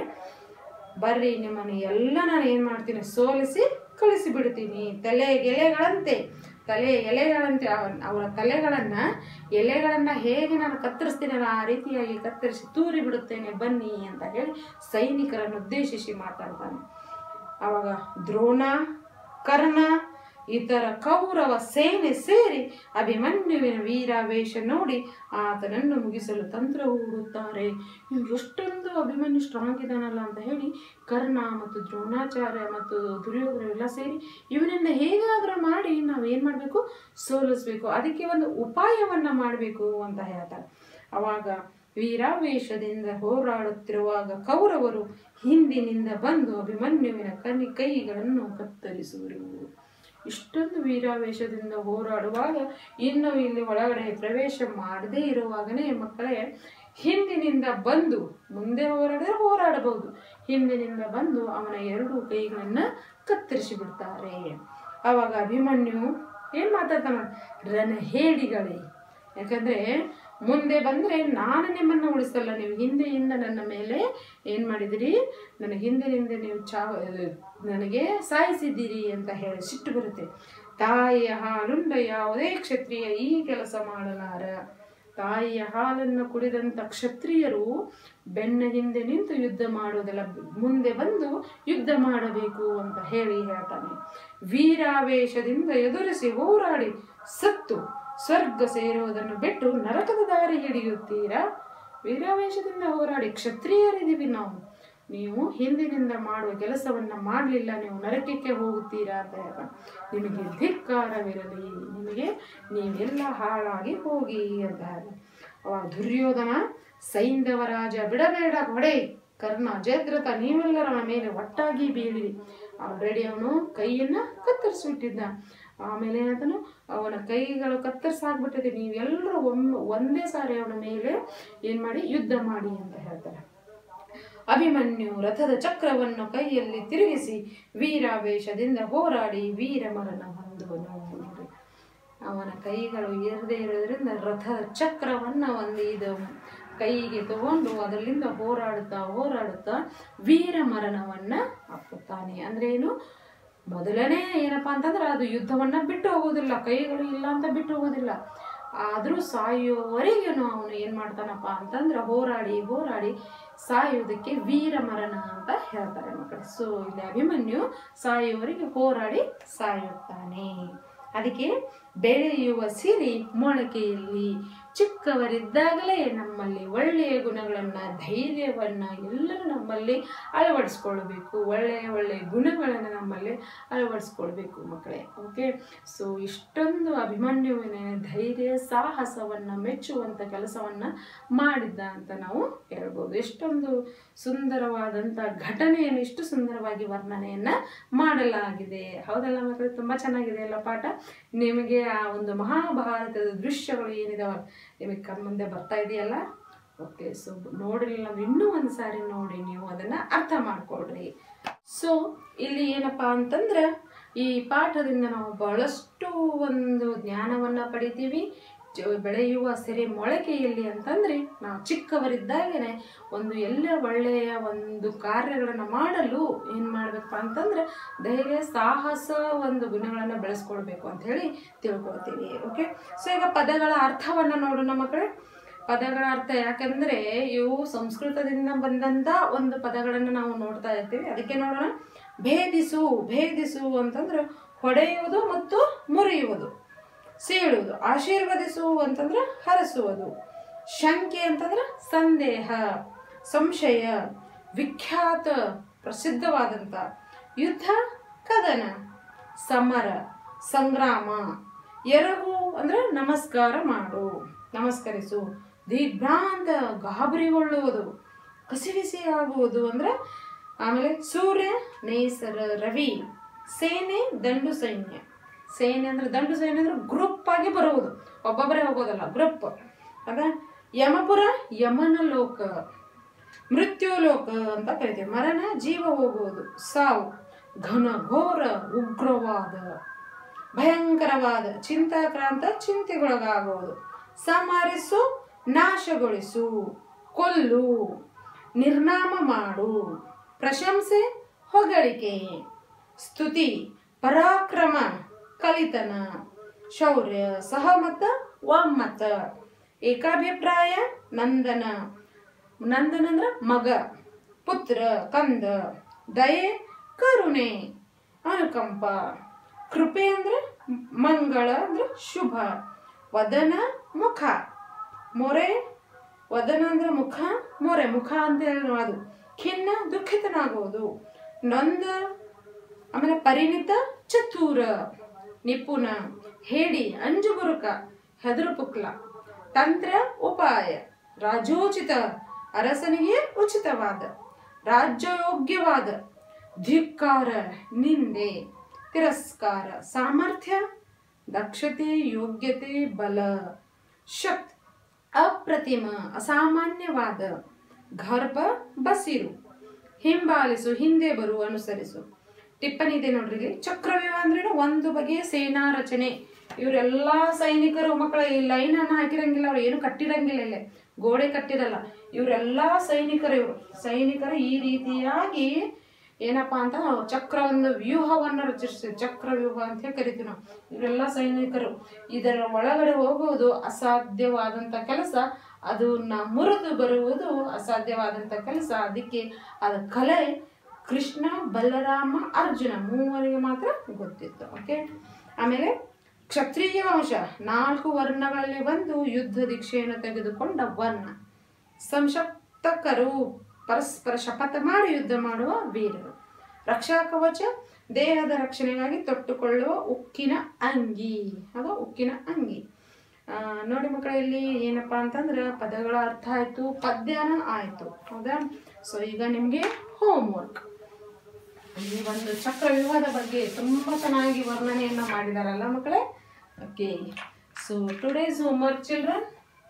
ಬರ್ರಿ ನಿಮ್ಮನ್ನು ಎಲ್ಲ ನಾನು ಏನು ಮಾಡ್ತೀನಿ ಸೋಲಿಸಿ ಕಳಿಸಿ ಬಿಡ್ತೀನಿ ತಲೆ ಗೆಲೆಗಳಂತೆ ತಲೆ ಎಲೆಗಳಂತೆ ಅವ- ಅವರ ತಲೆಗಳನ್ನ ಎಲೆಗಳನ್ನ ಹೇಗೆ ನಾನು ಕತ್ತರಿಸ್ತೀನಲ್ಲ ಆ ರೀತಿಯಾಗಿ ಕತ್ತರಿಸಿ ತೂರಿ ಬಿಡುತ್ತೇನೆ ಬನ್ನಿ ಅಂತ ಹೇಳಿ ಸೈನಿಕರನ್ನು ಉದ್ದೇಶಿಸಿ ಮಾತಾಡ್ತಾನೆ ಅವಾಗ ದ್ರೋಣ ಕರ್ಣ ಇತರ ಕೌರವ ಸೇನೆ ಸೇರಿ ಅಭಿಮನ್ಯುವಿನ ವೀರಾವೇಶ ನೋಡಿ ಆತನನ್ನು ಮುಗಿಸಲು ತಂತ್ರ ಹೂಡುತ್ತಾರೆ ಇವ್ನು ಎಷ್ಟೊಂದು ಅಭಿಮನ್ಯು ಸ್ಟ್ರಾಂಗ್ ಇದ್ದಾನಲ್ಲ ಅಂತ ಹೇಳಿ ಕರ್ಣ ಮತ್ತು ದ್ರೋಣಾಚಾರ್ಯ ಮತ್ತು ದುರ್ಯೋಧನ ಎಲ್ಲ ಸೇರಿ ಇವನನ್ನ ಹೇಗಾದರೂ ಮಾಡಿ ನಾವು ಏನು ಮಾಡಬೇಕು ಸೋಲಿಸ್ಬೇಕು ಅದಕ್ಕೆ ಒಂದು ಉಪಾಯವನ್ನ ಮಾಡಬೇಕು ಅಂತ ಹೇಳ್ತಾರೆ ಅವಾಗ ವೀರಾವೇಶದಿಂದ ಹೋರಾಡುತ್ತಿರುವಾಗ ಕೌರವರು ಹಿಂದಿನಿಂದ ಬಂದು ಅಭಿಮನ್ಯುವಿನ ಕನಿ ಕೈಗಳನ್ನು ಕತ್ತರಿಸುವರು ಇಷ್ಟೊಂದು ವೀರಾವೇಶದಿಂದ ಹೋರಾಡುವಾಗ ಇನ್ನು ಇಲ್ಲಿ ಒಳಗಡೆ ಪ್ರವೇಶ ಮಾಡದೇ ಇರುವಾಗನೇ ಮಕ್ಕಳೇ ಹಿಂದಿನಿಂದ ಬಂದು ಮುಂದೆ ಹೋರಾಡಿದ್ರೆ ಹೋರಾಡಬಹುದು ಹಿಂದಿನಿಂದ ಬಂದು ಅವನ ಎರಡು ಕೈಗಳನ್ನ ಕತ್ತರಿಸಿ ಬಿಡ್ತಾರೆ ಅವಾಗ ಅಭಿಮನ್ಯು ಏನ್ ಮಾತಾಡ್ತಾನ ರನ ಹೇಡಿಗಳೇ ಯಾಕಂದ್ರೆ ಮುಂದೆ ಬಂದ್ರೆ ನಾನು ನಿಮ್ಮನ್ನ ಉಳಿಸಲ್ಲ ನೀವು ಹಿಂದೆಯಿಂದ ನನ್ನ ಮೇಲೆ ಏನ್ ಮಾಡಿದಿರಿ ನನ್ನ ಹಿಂದಿನಿಂದ ನೀವು ಚಾವ ನನಗೆ ಸಾಯಿಸಿದ್ದೀರಿ ಅಂತ ಹೇಳಿ ಸಿಟ್ಟು ಬರುತ್ತೆ ತಾಯಿಯ ಹಾಲುಂಡ ಯಾವುದೇ ಕ್ಷತ್ರಿಯ ಈ ಕೆಲಸ ಮಾಡಲಾರ ತಾಯಿಯ ಹಾಲನ್ನು ಕುಡಿದಂತ ಕ್ಷತ್ರಿಯರು ಬೆನ್ನ ಹಿಂದೆ ನಿಂತು ಯುದ್ಧ ಮಾಡುವುದಲ್ಲ ಮುಂದೆ ಬಂದು ಯುದ್ಧ ಮಾಡಬೇಕು ಅಂತ ಹೇಳಿ ಹೇಳ್ತಾನೆ ವೀರಾವೇಶದಿಂದ ಎದುರಿಸಿ ಹೋರಾಡಿ ಸತ್ತು ಸ್ವರ್ಗ ಸೇರುವುದನ್ನು ಬಿಟ್ಟು ನರಕದ ದಾರಿ ಹಿಡಿಯುತ್ತೀರಾ ವೀರಾವೇಶದಿಂದ ಹೋರಾಡಿ ಕ್ಷತ್ರಿಯರಿದ್ದೀವಿ ನಾವು ನೀವು ಹಿಂದಿನಿಂದ ಮಾಡುವ ಕೆಲಸವನ್ನ ಮಾಡಲಿಲ್ಲ ನೀವು ನರಕಕ್ಕೆ ಹೋಗುತ್ತೀರಾ ಅಂತ ಹೇಳ್ತಾನೆ ನಿಮಗೆ ಧಿಕ್ಕಾರವಿರಲಿ ನಿಮಗೆ ನೀವೆಲ್ಲ ಹಾಳಾಗಿ ಹೋಗಿ ಅಂತ ಹೇಳ್ತಾನೆ ಅವಾಗ ದುರ್ಯೋಧನ ಸೈಂಧವ ರಾಜ ಬಿಡಬೇಡ ಹೊಡೆ ಕರ್ಣ ಜಯದ್ರಥ ನೀವೆಲ್ಲರ ಅವನ ಮೇಲೆ ಒಟ್ಟಾಗಿ ಬೀಳಿರಿ ಆಲ್ರೆಡಿ ಅವನು ಕೈಯನ್ನ ಕತ್ತರಿಸಿಬಿಟ್ಟಿದ್ದ ಆಮೇಲೆ ಏನಾದನು ಅವನ ಕೈಗಳು ಕತ್ತರಿಸಾಗ್ಬಿಟ್ಟಿದೆ ನೀವೆಲ್ಲರೂ ಒಮ್ಮೆ ಒಂದೇ ಸಾರಿ ಅವನ ಮೇಲೆ ಏನ್ ಮಾಡಿ ಯುದ್ಧ ಮಾಡಿ ಅಂತ ಹೇಳ್ತಾರೆ ಅಭಿಮನ್ಯು ರಥದ ಚಕ್ರವನ್ನು ಕೈಯಲ್ಲಿ ತಿರುಗಿಸಿ ವೀರಾವೇಶದಿಂದ ಹೋರಾಡಿ ವೀರ ಮರಣ ಹೊಂದುವನು ನೋಡ್ರಿ. ಅವನ ಕೈಗಳು ಇರದೇ ಇರೋದ್ರಿಂದ ರಥದ ಚಕ್ರವನ್ನ ಒಂದು ಇದು ಕೈಗೆ ತಗೊಂಡು ಅದರಿಂದ ಹೋರಾಡುತ್ತಾ ಹೋರಾಡುತ್ತಾ ವೀರ ಮರಣವನ್ನ ಅಪ್ಪುತ್ತಾನೆ ಅಂದ್ರೆ ಏನು ಮೊದಲನೇ ಏನಪ್ಪಾ ಅಂತಂದ್ರೆ ಅದು ಯುದ್ಧವನ್ನ ಬಿಟ್ಟು ಹೋಗೋದಿಲ್ಲ ಕೈಗಳು ಇಲ್ಲ ಅಂತ ಬಿಟ್ಟು ಹೋಗೋದಿಲ್ಲ ಆದ್ರೂ ಸಾಯುವವರೆಗೇನು ಅವನು ಏನ್ ಮಾಡ್ತಾನಪ್ಪ ಅಂತಂದ್ರೆ ಹೋರಾಡಿ ಹೋರಾಡಿ ಸಾಯುವುದಕ್ಕೆ ವೀರ ಮರಣ ಅಂತ ಹೇಳ್ತಾರೆ ಮಕ್ಕಳು ಸೊ ಇಲ್ಲಿ ಅಭಿಮನ್ಯು ಸಾಯುವವರೆಗೆ ಹೋರಾಡಿ ಸಾಯುತ್ತಾನೆ ಅದಕ್ಕೆ ಬೆಳೆಯುವ ಸಿರಿ ಮೊಳಕೆಯಲ್ಲಿ ಚಿಕ್ಕವರಿದ್ದಾಗಲೇ ನಮ್ಮಲ್ಲಿ ಒಳ್ಳೆಯ ಗುಣಗಳನ್ನ ಧೈರ್ಯವನ್ನ ಎಲ್ಲರೂ ನಮ್ಮಲ್ಲಿ ಅಳವಡಿಸ್ಕೊಳ್ಬೇಕು ಒಳ್ಳೆಯ ಒಳ್ಳೆಯ ಗುಣಗಳನ್ನು ನಮ್ಮಲ್ಲಿ ಅಳವಡಿಸ್ಕೊಳ್ಬೇಕು ಮಕ್ಕಳೇ ಓಕೆ ಸೊ ಇಷ್ಟೊಂದು ಅಭಿಮನ್ಯುವಿನ ಧೈರ್ಯ ಸಾಹಸವನ್ನ ಮೆಚ್ಚುವಂತ ಕೆಲಸವನ್ನ ಮಾಡಿದ್ದ ಅಂತ ನಾವು ಹೇಳ್ಬೋದು ಎಷ್ಟೊಂದು ಸುಂದರವಾದಂತ ಘಟನೆಯನ್ನು ಇಷ್ಟು ಸುಂದರವಾಗಿ ವರ್ಣನೆಯನ್ನ ಮಾಡಲಾಗಿದೆ ಹೌದಲ್ಲ ಮಕ್ಕಳು ತುಂಬಾ ಚೆನ್ನಾಗಿದೆ ಅಲ್ಲ ಪಾಠ ನಿಮಗೆ ಆ ಒಂದು ಮಹಾಭಾರತದ ದೃಶ್ಯಗಳು ಏನಿದಾವ ನಿಮಗೆ ಕಣ್ಮುಂದೆ ಬರ್ತಾ ಇದೆಯಲ್ಲ ಓಕೆ ಸೊ ನೋಡಿಲ್ಲ ಅಂದ್ರೆ ಇನ್ನೂ ಒಂದು ಸಾರಿ ನೋಡಿ ನೀವು ಅದನ್ನ ಅರ್ಥ ಮಾಡ್ಕೊಳ್ರಿ ಸೊ ಇಲ್ಲಿ ಏನಪ್ಪಾ ಅಂತಂದ್ರೆ ಈ ಪಾಠದಿಂದ ನಾವು ಬಹಳಷ್ಟು ಒಂದು ಜ್ಞಾನವನ್ನ ಪಡಿತೀವಿ ಜ- ಬೆಳೆಯುವ ಸೆರೆ ಮೊಳಕೆಯಲ್ಲಿ ಅಂತಂದ್ರೆ ನಾವು ಚಿಕ್ಕವರಿದ್ದಾಗನೆ ಒಂದು ಎಲ್ಲ ಒಳ್ಳೆಯ ಒಂದು ಕಾರ್ಯಗಳನ್ನು ಮಾಡಲು ಏನ್ ಮಾಡ್ಬೇಕಪ್ಪ ಅಂತಂದ್ರೆ ಧೈರ್ಯ ಸಾಹಸ ಒಂದು ಗುಣಗಳನ್ನ ಬೆಳೆಸ್ಕೊಳ್ಬೇಕು ಅಂತ ಹೇಳಿ ತಿಳ್ಕೊಳ್ತೀವಿ ಓಕೆ ಸೊ ಈಗ ಪದಗಳ ಅರ್ಥವನ್ನ ನೋಡೋಣ ಮಕ್ಕಳೇ ಪದಗಳ ಅರ್ಥ ಯಾಕಂದ್ರೆ ಇವು ಸಂಸ್ಕೃತದಿಂದ ಬಂದಂತ ಒಂದು ಪದಗಳನ್ನು ನಾವು ನೋಡ್ತಾ ಇರ್ತೀವಿ ಅದಕ್ಕೆ ನೋಡೋಣ ಭೇದಿಸು ಭೇದಿಸು ಅಂತಂದ್ರೆ ಹೊಡೆಯುವುದು ಮತ್ತು ಮುರಿಯುವುದು ಸೀಳುವುದು ಆಶೀರ್ವದಿಸು ಅಂತಂದ್ರೆ ಹರಸುವುದು ಶಂಕೆ ಅಂತಂದ್ರೆ ಸಂದೇಹ ಸಂಶಯ ವಿಖ್ಯಾತ ಪ್ರಸಿದ್ಧವಾದಂಥ ಯುದ್ಧ ಕದನ ಸಮರ ಸಂಗ್ರಾಮ ಎರಗು ಅಂದ್ರೆ ನಮಸ್ಕಾರ ಮಾಡು ನಮಸ್ಕರಿಸು ದಿಗ್ಭ್ರಾಂತ ಗಾಬರಿಗೊಳ್ಳುವುದು ಕಸಿವಿಸಿ ಆಗುವುದು ಅಂದ್ರೆ ಆಮೇಲೆ ಸೂರ್ಯ ನೇಸರ ರವಿ ಸೇನೆ ದಂಡು ಸೈನ್ಯ ಸೇನೆ ಅಂದ್ರೆ ದಂಡು ಸೈನ್ಯ ಅಂದ್ರೆ ಗ್ರೂಪ್ ಆಗಿ ಬರುವುದು ಒಬ್ಬೊಬ್ಬರೇ ಹೋಗೋದಲ್ಲ ಗ್ರೂಪ್ ಅದ ಯಮಪುರ ಯಮನ ಲೋಕ ಮೃತ್ಯು ಲೋಕ ಅಂತ ಕರಿತೀವಿ ಮರಣ ಜೀವ ಹೋಗುವುದು ಸಾವು ಘನ ಘೋರ ಉಗ್ರವಾದ ಭಯಂಕರವಾದ ಚಿಂತಾಕ್ರಾಂತ ಚಿಂತೆಗೊಳಗಾಗುವುದು ಸಂಹರಿಸು ನಾಶಗೊಳಿಸು ಕೊಲ್ಲು ನಿರ್ನಾಮ ಮಾಡು ಪ್ರಶಂಸೆ ಹೊಗಳಿಕೆ ಸ್ತುತಿ ಪರಾಕ್ರಮ ಕಲಿತನ ಶೌರ್ಯ ಸಹಮತ ಒಮ್ಮತ ಏಕಾಭಿಪ್ರಾಯ ನಂದನ ನಂದನ ಅಂದ್ರ ಮಗ ಪುತ್ರ ಕಂದ ದಯೆ ಕರುಣೆ ಅನುಕಂಪ ಕೃಪೆ ಅಂದ್ರೆ ಮ್- ಮಂಗಳ ಅಂದ್ರೆ ಶುಭ ವದನ ಮುಖ ಮೊರೆ ವದನ ಅಂದ್ರೆ ಮುಖ ಮೊರೆ ಮುಖ ಅಂತ ಹೇಳಿ ಅದು ಖಿನ್ನ ದುಃಖಿತನಾಗುವುದು ನೊಂದ ಆಮೇಲೆ ಪರಿಣಿತ ಚತುರ ನಿಪುಣ ಹೇಡಿ ಅಂಜುಬುರುಕ ಹೆದರು ಪುಕ್ಲ ತಂತ್ರ ಉಪಾಯ ರಾಜೋಚಿತ ಅರಸನಿಗೆ ಉಚಿತವಾದ ರಾಜ್ಯಯೋಗ್ಯವಾದ ಧಿಕ್ಕಾರ ನಿಂದೆ ತಿರಸ್ಕಾರ ಸಾಮರ್ಥ್ಯ ದಕ್ಷತೆ ಯೋಗ್ಯತೆ ಬಲ ಶಕ್ತಿ ಅಪ್ರತಿಮ ಅಸಾಮಾನ್ಯವಾದ ಗರ್ಭ ಬಸಿರು ಹಿಂಬಾಲಿಸು ಹಿಂದೆ ಬರು ಅನುಸರಿಸು ಟಿಪ್ಪಣಿ ಇದೆ ನೋಡ್ರಿ ಇಲ್ಲಿ ಚಕ್ರವ್ಯೂಹ ಅಂದ್ರೇನು ಒಂದು ಬಗೆಯ ಸೇನಾ ರಚನೆ ಇವರೆಲ್ಲಾ ಸೈನಿಕರು ಮಕ್ಕಳ ಈ ಲೈನ್ ಅನ್ನ ಹಾಕಿರಂಗಿಲ್ಲ ಅವ್ರು ಏನು ಕಟ್ಟಿರಂಗಿಲ್ಲ ಇಲ್ಲೇ ಗೋಡೆ ಕಟ್ಟಿರಲ್ಲ ಇವರೆಲ್ಲಾ ಸೈನಿಕರು ಇವರು ಸೈನಿಕರು ಈ ರೀತಿಯಾಗಿ ಏನಪ್ಪಾ ಅಂತ ನಾವು ಚಕ್ರ ಒಂದು ವ್ಯೂಹವನ್ನು ರಚಿಸ್ತೀವಿ ಚಕ್ರ ವ್ಯೂಹ ಅಂತ ಹೇಳಿ ಕರಿತೀವಿ ನಾವು ಇವರೆಲ್ಲ ಸೈನಿಕರು ಇದರ ಒಳಗಡೆ ಹೋಗುವುದು ಅಸಾಧ್ಯವಾದಂತ ಕೆಲಸ ಅದನ್ನ ಮುರಿದು ಬರುವುದು ಅಸಾಧ್ಯವಾದಂತ ಕೆಲಸ ಅದಕ್ಕೆ ಅದ ಕಲೆ ಕೃಷ್ಣ ಬಲರಾಮ ಅರ್ಜುನ ಮೂವರಿಗೆ ಮಾತ್ರ ಗೊತ್ತಿತ್ತು ಓಕೆ ಆಮೇಲೆ ಕ್ಷತ್ರಿಯ ವಂಶ ನಾಲ್ಕು ವರ್ಣಗಳಲ್ಲಿ ಒಂದು ಯುದ್ಧ ದೀಕ್ಷೆಯನ್ನು ತೆಗೆದುಕೊಂಡ ವರ್ಣ ಸಂಶಕ್ತಕರು ಪರಸ್ಪರ ಶಪಥ ಮಾಡಿ ಯುದ್ಧ ಮಾಡುವ ವೀರರು ರಕ್ಷಾ ಕವಚ ದೇಹದ ರಕ್ಷಣೆಗಾಗಿ ತೊಟ್ಟುಕೊಳ್ಳುವ ಉಕ್ಕಿನ ಅಂಗಿ ಅದು ಉಕ್ಕಿನ ಅಂಗಿ ಆ, ನೋಡಿ ಮಕ್ಕಳ ಇಲ್ಲಿ ಏನಪ್ಪಾ ಅಂತಂದ್ರೆ ಪದಗಳ ಅರ್ಥ ಆಯ್ತು ಪದ್ಯನ ಆಯ್ತು ಹೌದಾ ಸೊ ಈಗ ನಿಮ್ಗೆ ಹೋಮ್ ವರ್ಕ್ ಈ ಒಂದು ಚಕ್ರವ್ಯೂಹದ ಬಗ್ಗೆ ತುಂಬಾ ಚೆನ್ನಾಗಿ ವರ್ಣನೆಯನ್ನ ಮಾಡಿದಾರಲ್ಲ ಮಕ್ಕಳೇ okay so today's home work children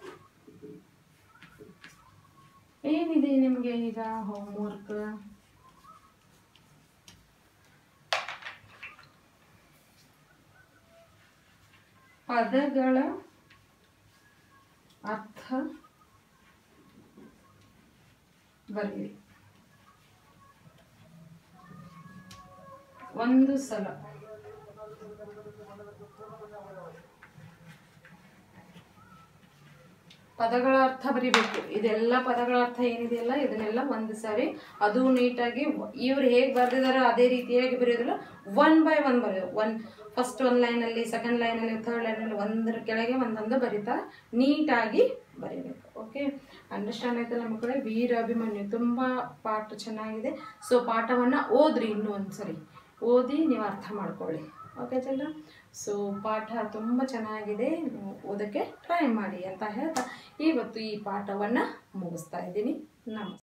ಏನಿದೆ ನಿಮಗೆ ಈಗ ಹೋಮ್ ವರ್ಕ್ ಪದಗಳ ಅರ್ಥ ಬರೆಯಿರಿ ಒಂದು ಸಲ ಪದಗಳ ಅರ್ಥ ಬರಿಬೇಕು ಇದೆಲ್ಲ ಪದಗಳ ಅರ್ಥ ಏನಿದೆಯಲ್ಲ ಇದನ್ನೆಲ್ಲ ಒಂದು ಸಾರಿ ಅದು ನೀಟಾಗಿ ಇವ್ರು ಹೇಗೆ ಬರೆದಿದಾರೋ ಅದೇ ರೀತಿಯಾಗಿ ಬರೆಯೋದಿಲ್ಲ ಒನ್ ಬೈ ಒನ್ ಬರೆಯೋದು ಒನ್ ಫಸ್ಟ್ ಒಂದು ಲೈನಲ್ಲಿ ಸೆಕೆಂಡ್ ಲೈನಲ್ಲಿ ಥರ್ಡ್ ಲೈನಲ್ಲಿ ಒಂದರ ಕೆಳಗೆ ಒಂದೊಂದು ಬರಿತಾ ನೀಟಾಗಿ ಬರೀಬೇಕು ಓಕೆ ಅಂಡರ್ಸ್ಟ್ಯಾಂಡ್ ಆಯ್ತಲ್ಲ ಮಕ್ಕಳೇ ವೀರ ಅಭಿಮನ್ಯು ತುಂಬ ಪಾಠ ಚೆನ್ನಾಗಿದೆ ಸೊ ಪಾಠವನ್ನು ಓದ್ರಿ ಇನ್ನೂ ಒಂದ್ಸರಿ ಓದಿ ನೀವು ಅರ್ಥ ಮಾಡ್ಕೊಳ್ಳಿ ಓಕೆ ಚಂದ್ರ ಸೊ ಪಾಠ ತುಂಬ ಚೆನ್ನಾಗಿದೆ ನೀವು ಓದೋಕ್ಕೆ ಟ್ರೈ ಮಾಡಿ ಅಂತ ಹೇಳ್ತಾ ಇವತ್ತು ಈ ಪಾಠವನ್ನು ಮುಗಿಸ್ತಾ ಇದ್ದೀನಿ ನಮಸ್ತೆ